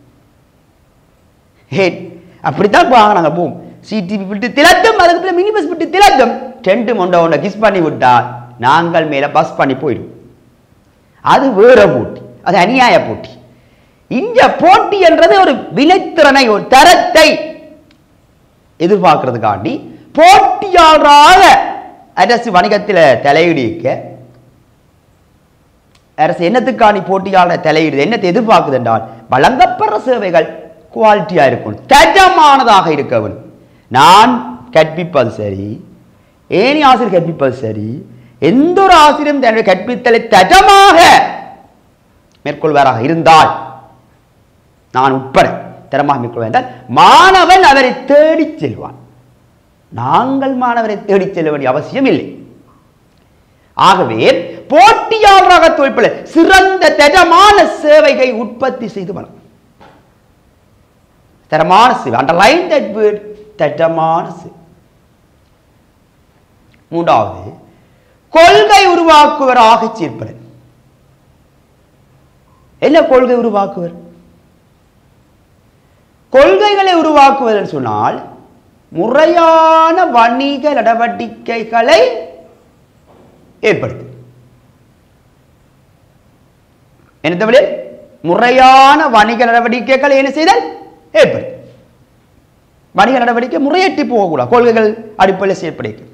ஹேட் அப்படித்தான் போவாங்க நாங்கள் போவோம் சிடிவி விட்டு திலட்டும் அதுக்கு பிறகு மினி பஸ் விட்டு திலட்டும் டென்ட் மொண்ட ஒன்றை கிஸ் பண்ணி விட்டால் நாங்கள் மேலே பஸ் பண்ணி போயிடும் அது வேற போட்டி அது அநியாய போட்டி இந்த போட்டி என்றது ஒரு வினைத்திறனை ஒரு தரத்தை எதிர்பார்க்கறதுக்காண்டி போட்டியாளராக அரசு வணிகத்தில் தலையிடிக்க அரசு என்னத்துக்காண்டி போட்டியாளர் தலையிடுது என்னத்தை எதிர்பார்க்குது என்றால் வழங்கப்படுற சேவைகள் குவாலிட்டியாக இருக்கும் தரமானதாக இருக்க வேண்டும் நான் கற்பிப்பது சரி ஏனி ஆசிரியர் கற்பிப்பது சரி எந்த ஒரு ஆசிரியரும் தன்னுடைய கற்பித்தலை தரமாக மேற்கொள்வாராக இருந்தால் நான் உட்பட தரமாக மேற்கொள்வேன் என்றால் மாணவன் அவரை தேடிச் செல்வான் நாங்கள் மாணவரை தேடிச் செல்ல வேண்டிய அவசியம் இல்லை ஆகவே போட்டியாளராக தொழிற்பட சிறந்த தரமான சேவையை உற்பத்தி செய்து வரும் தரமான சேவை அண்டர்லைன் தட் வேர்ட் தரமான சேவை மூன்றாவது கொள்கை உருவாக்குவராக சேர்ப்பது என்ன கொள்கை உருவாக்குவர் கொள்கைகளை உருவாக்குவதன் சொன்னால் முறையான வணிக நடவடிக்கைகளை ஏற்படுத்து என்ன தமிழில் முறையான வணிக நடவடிக்கைகளை என்ன செய்தல் ஏற்படுத்து வணிக நடவடிக்கை முறையற்றி போகக்கூடாது கொள்கைகள் அடிப்படையில் செயற்படுகிறது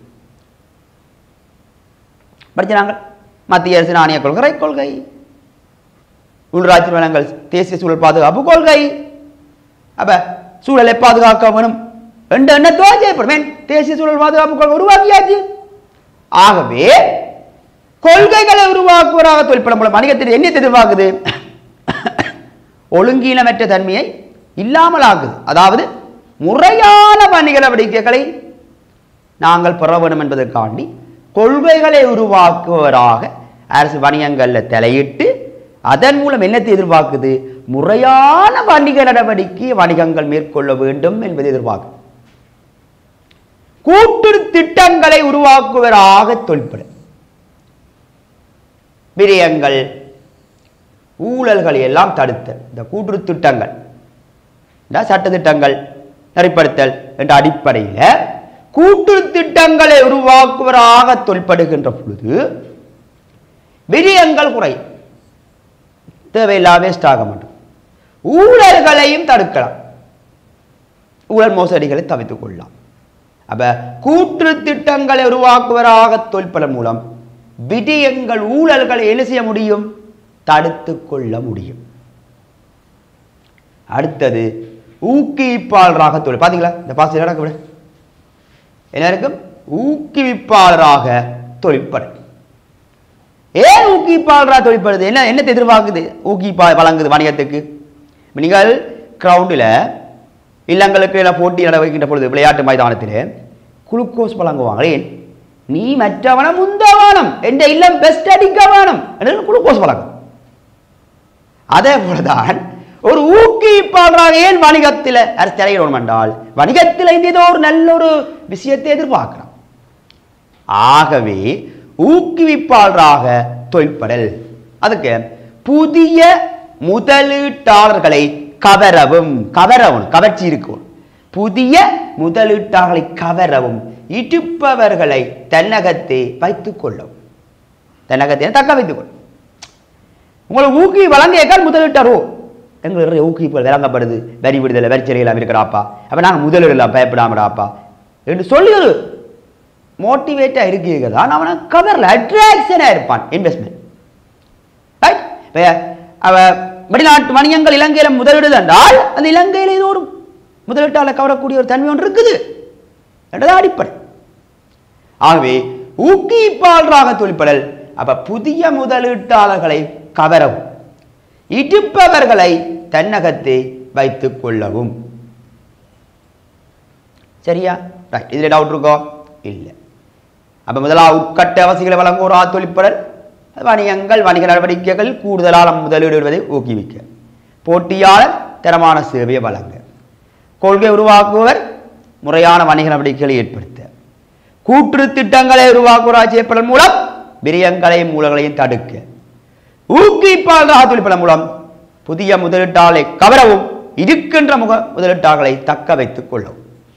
படிச்சாங்க மத்திய அரசு நாணய கொள்கை கொள்கை உள்ளாட்சி வளங்கள் தேசிய சூழல் பாதுகாப்பு கொள்கை அப்ப சூழலை பாதுகாக்க வேணும் என்ற எண்ணத்தோடு செய்யப்படுவேன் தேசிய சூழல் பாதுகாப்பு கொள்கை உருவாக்கியாச்சு ஆகவே கொள்கைகளை உருவாக்குவராக தொழிற்பட மூலம் வணிகத்தில் என்ன எதிர்பார்க்குது ஒழுங்கீனமற்ற தன்மையை இல்லாமல் ஆகுது அதாவது முறையான வணிக நடவடிக்கைகளை நாங்கள் பெற வேண்டும் என்பதற்காண்டி கொள்கைகளை உருவாக்குவராக அரசு வணிகங்களில் தலையிட்டு அதன் மூலம் என்னத்தை எதிர்பார்க்குது முறையான வணிக நடவடிக்கை வணிகங்கள் மேற்கொள்ள வேண்டும் என்பதை எதிர்பார்க்குது கூட்டு திட்டங்களை உருவாக்குவராக தொழிற்படும் விரயங்கள் ஊழல்களை எல்லாம் தடுத்தல் இந்த கூட்டு திட்டங்கள் இந்த சட்ட திட்டங்கள் நெறிப்படுத்தல் என்ற அடிப்படையில் கூட்டு திட்டங்களை உருவாக்குவராக தொல்படுகின்ற பொழுது விரயங்கள் குறை தேவையில்லா வேஸ்ட் ஆக மாட்டோம் ஊழல்களையும் தடுக்கலாம் ஊழல் மோசடிகளை தவித்துக் கொள்ளலாம் அப்ப கூற்று திட்டங்களை உருவாக்குவராக தொல்பதன் மூலம் விடயங்கள் ஊழல்களை என்ன செய்ய முடியும் தடுத்து கொள்ள முடியும் அடுத்தது ஊக்குவிப்பாளராக தொழில் பாத்தீங்களா இந்த பாசி நடக்க விட என்ன இருக்கும் ஊக்குவிப்பாளராக தொழிற்படு ஏன் ஊக்குவிப்பாளராக தொழிற்படுது என்ன என்னத்தை எதிர்பார்க்குது ஊக்குவிப்பா வழங்குது வணிகத்துக்கு இப்ப நீங்கள் கிரவுண்டில் இல்லங்களுக்கு எல்லாம் போட்டி நட வைக்கின்ற பொழுது விளையாட்டு மைதானத்தில் குளுக்கோஸ் வழங்குவாங்க ஏன் நீ மற்றவன முந்தவானம் என்ற இல்லம் பெஸ்ட் அடிக்க வேணும் என்று குளுக்கோஸ் வழங்கும் அதே போலதான் ஒரு ஊக்குவிப்பாளராக ஏன் வணிகத்தில் அரசு தலையிடணும் என்றால் வணிகத்தில் இந்த ஏதோ ஒரு நல்ல ஒரு விஷயத்தை எதிர்பார்க்கிறான் ஆகவே ஊக்குவிப்பாளராக தொழிற்படல் அதுக்கு புதிய முதலீட்டாளர்களை கவரவும் கவரவும் கவர்ச்சி இருக்கும் புதிய முதலீட்டாளர்களை கவரவும் இடுப்பவர்களை தன்னகத்தை வைத்துக் கொள்ளவும் தன்னகத்தை தக்க வைத்துக் கொள்ளும் உங்களுக்கு ஊக்கி வழங்கியக்கால் முதலீட்டாரோ எங்களுடைய ஊக்குவிப்புகள் வழங்கப்படுது வரி விடுதலை வரி சிறையெல்லாம் இருக்கிறாப்பா அப்போ நாங்கள் முதலீடுலாம் பயப்படாமடாப்பா என்று சொல்லி ஒரு மோட்டிவேட்டா இருக்கீங்க தான் அவனை கவர்ல அட்ராக்ஷனா இருப்பான் இன்வெஸ்ட்மெண்ட் ரைட் இப்போ அவ வெளிநாட்டு வணிகங்கள் இலங்கையில முதலீடு என்றால் அந்த இலங்கையில ஏதோ ஒரு முதலீட்டாளர் கவரக்கூடிய ஒரு தன்மை ஒன்று இருக்குது என்றது அடிப்படை ஆகவே ஊக்குவிப்பாளராக தொழிற்படல் அப்ப புதிய முதலீட்டாளர்களை கவரவும் இடிப்பவர்களை தன்னகத்தை வைத்துக் கொள்ளவும் சரியா ரைட் இதுல டவுட் இருக்கோ இல்லை அப்ப முதலாவது உட்கட்ட அவசியங்களை வழங்குவோர் ஆ தொழிற்படல் வணிகங்கள் வணிக நடவடிக்கைகள் கூடுதலான முதலீடுவதை ஊக்குவிக்க போட்டியாளர் தரமான சேவையை வழங்க கொள்கை உருவாக்குவர் முறையான வணிக நடவடிக்கைகளை ஏற்படுத்த கூற்று திட்டங்களை உருவாக்குவராக செய்யப்படல் மூலம் விரயங்களையும் மூலங்களையும் தடுக்க ஊக்குவிப்பாளராக தொழிற்பதன் மூலம் புதிய முதலீட்டாளரை கவரவும் இருக்கின்ற முக முதலீட்டாளர்களை தக்க வைத்துக் கொள்ளவும்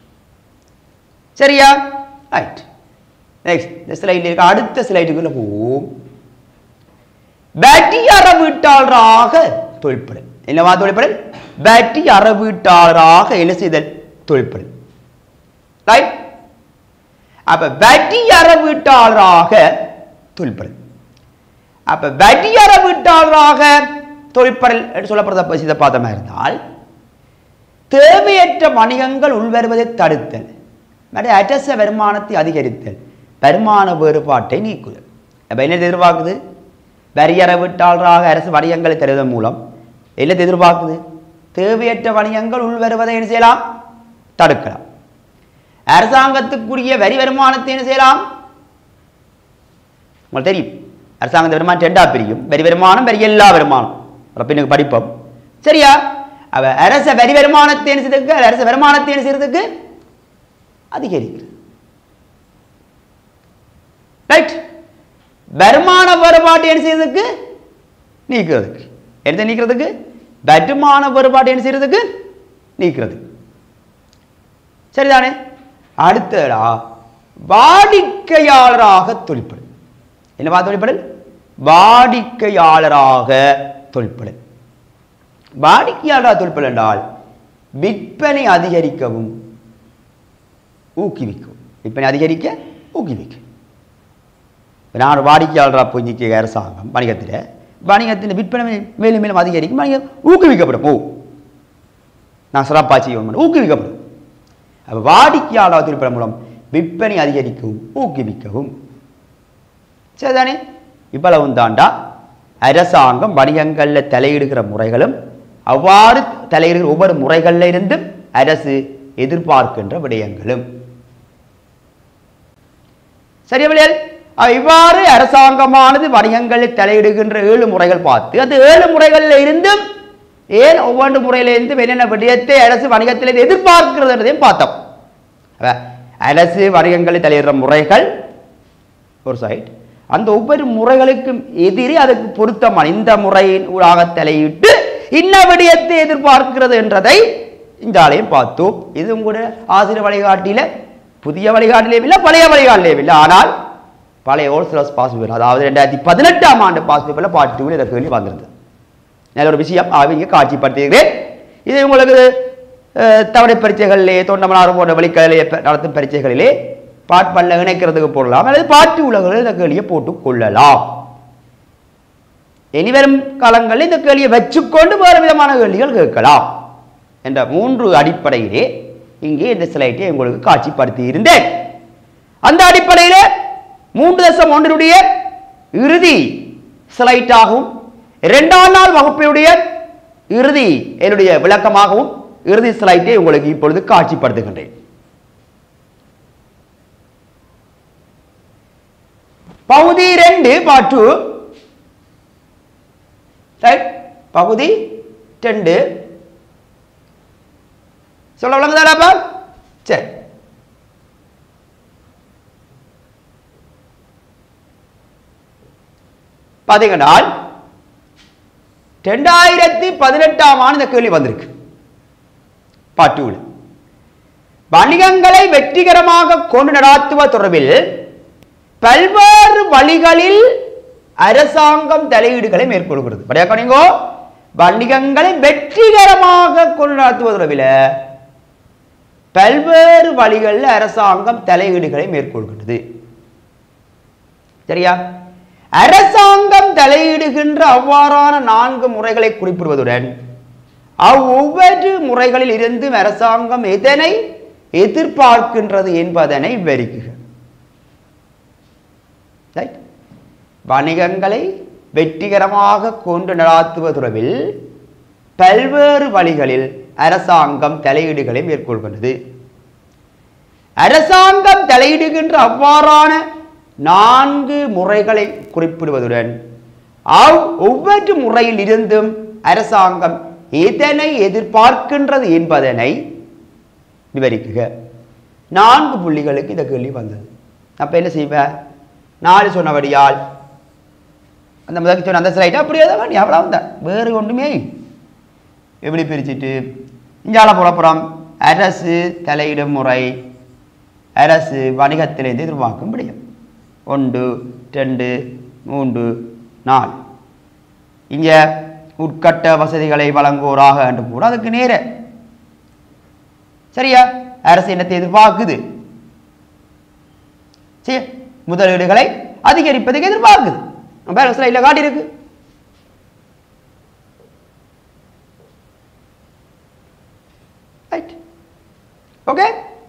சரியா ரைட் நெக்ஸ்ட் இந்த ஸ்லைடில் இருக்க அடுத்த ஸ்லைடுக்குள்ள போவோம் பேட்டி அறவீட்டாளராக தொழிற்படல் என்னவா தொழிற்படல் பேட்டி அறவீட்டாளராக என்ன செய்தல் தொழிற்படல் ரைட் அப்ப வட்டி அறவீட்டாளராக தொழிற்படல் அப்ப வட்டி அறவீட்டாளராக தொழிற்படல் என்று சொல்லப்படுறத இதை பார்த்தமா இருந்தால் தேவையற்ற வணிகங்கள் உள்வருவதை தடுத்தல் மற்ற அரச வருமானத்தை அதிகரித்தல் வருமான வேறுபாட்டை நீக்குதல் அப்ப என்ன எதிர்பார்க்குது வரியறவிட்டாளராக அரசு வணிகங்களை தருவதன் மூலம் என்ன எதிர்பார்க்குது தேவையற்ற வணிகங்கள் உள்வருவதை என்ன செய்யலாம் தடுக்கலாம் அரசாங்கத்துக்குரிய வரி வருமானத்தை என்ன செய்யலாம் உங்களுக்கு தெரியும் அரசாங்கத்து வருமானம் ரெண்டா பிரியும் வரி வருமானம் வரி எல்லா வருமானம் அப்புறம் பின்னுக்கு படிப்போம் சரியா அவ அரச வரி வருமானத்தை என்ன செய்யறதுக்கு அரச வருமானத்தை என்ன செய்யறதுக்கு அதிகரிக்கிறது ரைட் வருமான வேறுபாடு என்ன செய்யறதுக்கு நீக்கிறதுக்கு எந்த நீக்கிறதுக்கு வருமான வேறுபாடு என்ன செய்யறதுக்கு நீக்கிறது சரிதானே அடுத்தடா வாடிக்கையாளராக தொழிற்படல் என்னவா தொழிற்படல் வாடிக்கையாளராக தொழிற்படல் வாடிக்கையாளராக தொழிற்படல் என்றால் விற்பனை அதிகரிக்கவும் ஊக்குவிக்கும் விற்பனை அதிகரிக்க ஊக்குவிக்கும் இப்ப நான் ஒரு வாடிக்கையாளராக போய் நிற்க அரசாங்கம் வணிகத்தில் வணிகத்தின் விற்பனை மேலும் மேலும் அதிகரிக்கும் வணிகம் ஊக்குவிக்கப்படும் ஓ நான் சிறப்பாக செய்யணும் ஊக்குவிக்கப்படும் அப்ப வாடிக்கையாளர் திருப்பதன் மூலம் விற்பனை அதிகரிக்கவும் ஊக்குவிக்கவும் சரிதானே இவ்வளவும் தாண்டா அரசாங்கம் வணிகங்களில் தலையிடுகிற முறைகளும் அவ்வாறு தலையிடுகிற ஒவ்வொரு முறைகளில் இருந்தும் அரசு எதிர்பார்க்கின்ற விடயங்களும் சரியா விளையால் இவ்வாறு அரசாங்கமானது வணிகங்களில் தலையிடுகின்ற ஏழு முறைகள் பார்த்து அந்த ஏழு முறைகளில் இருந்தும் ஏன் ஒவ்வொரு முறையிலிருந்து என்னென்ன விடயத்தை அரசு வணிகத்தில் எதிர்பார்க்கிறதையும் பார்த்தோம் அப்ப அரசு வணிகங்களில் தலையிடுற முறைகள் ஒரு சைடு அந்த ஒவ்வொரு முறைகளுக்கும் எதிரே அதுக்கு பொருத்தமான இந்த முறையின் ஊடாக தலையிட்டு இன்ன விடயத்தை எதிர்பார்க்கிறது என்றதை இந்த ஆலயம் பார்த்தோம் இது கூட ஆசிரியர் வழிகாட்டியில புதிய வழிகாட்டிலேயும் இல்லை பழைய வழிகாட்டிலேயும் இல்லை ஆனால் பழைய ஓல்ட் சிலபஸ் பாஸ் பேப்பர் அதாவது ரெண்டாயிரத்தி பதினெட்டாம் ஆண்டு பாஸ் பேப்பரில் பார்ட் டூவில் இதை கேள்வி வந்திருந்தது நல்ல ஒரு விஷயம் அவங்க காட்சிப்படுத்துகிறேன் இது உங்களுக்கு அஹ், தவணை பரீட்சைகளிலே தொண்டமனார் போன்ற வழிகளிலே நடத்தும் பரீட்சைகளிலே பாட்பல்ல இணைக்கிறதுக்கு போடலாம் அல்லது பாட்டு உலகில் இந்த கேள்வியை போட்டுக் கொள்ளலாம் இனிவரும் காலங்களில் இந்த கேள்வியை வச்சுக்கொண்டு வேறு விதமான கேள்விகள் கேட்கலாம் என்ற மூன்று அடிப்படையிலே இங்கே இந்த ஸ்லைட்டை உங்களுக்கு காட்சிப்படுத்தி இருந்தேன் அந்த அடிப்படையிலே மூன்று தசம் ஒன்றினுடைய இறுதி ஸ்லைட்டாகவும் இரண்டாம் நாள் வகுப்பினுடைய இறுதி என்னுடைய விளக்கமாகவும் இறுதி ஸ்லைட்டை உங்களுக்கு இப்பொழுது காட்சிப்படுத்துகின்றேன் பகுதி ரெண்டு பாட்டு ரைட் பகுதி ரெண்டு சொல்ல விளங்குதாடாப்பா சரி பார்த்தீங்கன்னா ரெண்டாயிரத்தி பதினெட்டாம் ஆண்டு இந்த கேள்வி வந்திருக்கு பாட்டூல் வணிகங்களை வெற்றிகரமாக கொண்டு நடாத்துவ தொடர்பில் பல்வேறு வழிகளில் அரசாங்கம் தலையீடுகளை மேற்கொள்கிறது படியா கணிங்கோ வணிகங்களை வெற்றிகரமாக கொண்டு நடத்துவது தொடர்பில் பல்வேறு வழிகளில் அரசாங்கம் தலையீடுகளை மேற்கொள்கின்றது சரியா அரசாங்கம் தலையிடுகின்ற அவ்வாறான நான்கு முறைகளை குறிப்பிடுவதுடன் அவ் ஒவ்வொரு முறைகளில் இருந்தும் அரசாங்கம் எதனை எதிர்பார்க்கின்றது என்பதனை விவரிக்குக Right? வணிகங்களை வெற்றிகரமாக கொண்டு நடாத்துவது தொடர்பில் பல்வேறு வழிகளில் அரசாங்கம் தலையீடுகளை மேற்கொள்கின்றது அரசாங்கம் தலையிடுகின்ற அவ்வாறான நான்கு முறைகளை குறிப்பிடுவதுடன் அவ் ஒவ்வொரு முறையில் இருந்தும் அரசாங்கம் எதனை எதிர்பார்க்கின்றது என்பதனை விவரிக்குக நான்கு புள்ளிகளுக்கு இந்த கேள்வி வந்தது அப்ப என்ன செய்வ நாலு சொன்னபடியால் அந்த முதல் சொன்ன அந்த ஸ்லைட் அப்படியே தான் வேண்டி அவ்வளோ தான் வேறு ஒன்றுமே இல்லை. எப்படி பிரிச்சுட்டு இஞ்சால புறப்புறம் அரசு தலையிடும் முறை அரசு வணிகத்திலிருந்து எதிர்பார்க்கும் முடியும் ஒன்று ரெண்டு மூன்று நாலு இங்கே உட்கட்ட வசதிகளை வழங்குவோராக என்று கூட அதுக்கு நேர சரியா அரசு என்னத்தை எதிர்பார்க்குது சரி முதலீடுகளை அதிகரிப்பதுக்கு எதிர்பார்க்குது பேலன்ஸ் லைட்ல காட்டியிருக்கு ரைட் ஓகே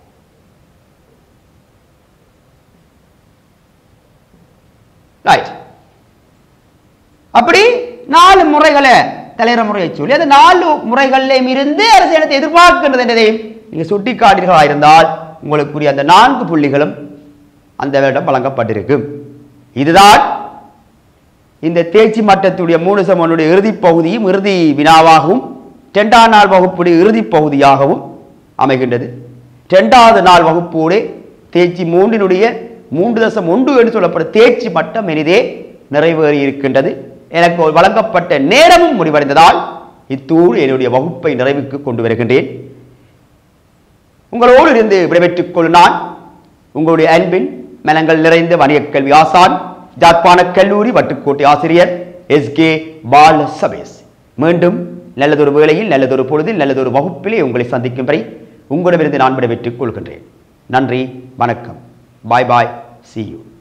ரைட் அப்படி நாலு முறைகளை தலைவர முறையை சொல்லி அந்த நாலு முறைகளிலும் இருந்து அரசியலத்தை எதிர்பார்க்கின்றது என்பதையும் நீங்க சுட்டி இருந்தால் உங்களுக்குரிய அந்த நான்கு புள்ளிகளும் அந்த வருடம் வழங்கப்பட்டிருக்கும் இதுதான் இந்த தேர்ச்சி மட்டத்துடைய மூணு சமனுடைய இறுதிப் பகுதியும் இறுதி வினாவாகவும் இரண்டாம் நாள் வகுப்புடைய இறுதிப் பகுதியாகவும் அமைகின்றது இரண்டாவது நாள் வகுப்போடு தேர்ச்சி மூன்றினுடைய மூன்று தசம் ஒன்று என்று சொல்லப்படும் தேர்ச்சி மட்டம் எளிதே நிறைவேறி இருக்கின்றது எனக்கு வழங்கப்பட்ட நேரமும் முடிவடைந்ததால் இத்தூள் என்னுடைய வகுப்பை நிறைவுக்கு கொண்டு வருகின்றேன் உங்களோடு இருந்து விடைபெற்றுக் கொள்ளும் நான் உங்களுடைய அன்பின் மனங்கள் நிறைந்த வணிகக் கல்வி ஆசான் ஜாப்பான கல்லூரி வட்டுக்கோட்டை ஆசிரியர் எஸ் கே பால சபேஸ் மீண்டும் நல்லதொரு வேளையில் நல்லதொரு பொழுதில் நல்லதொரு வகுப்பிலே உங்களை சந்திக்கும் வரை உங்களிடமிருந்து நான் விடைபெற்றுக் கொள்கின்றேன் நன்றி வணக்கம் பாய் பாய் see you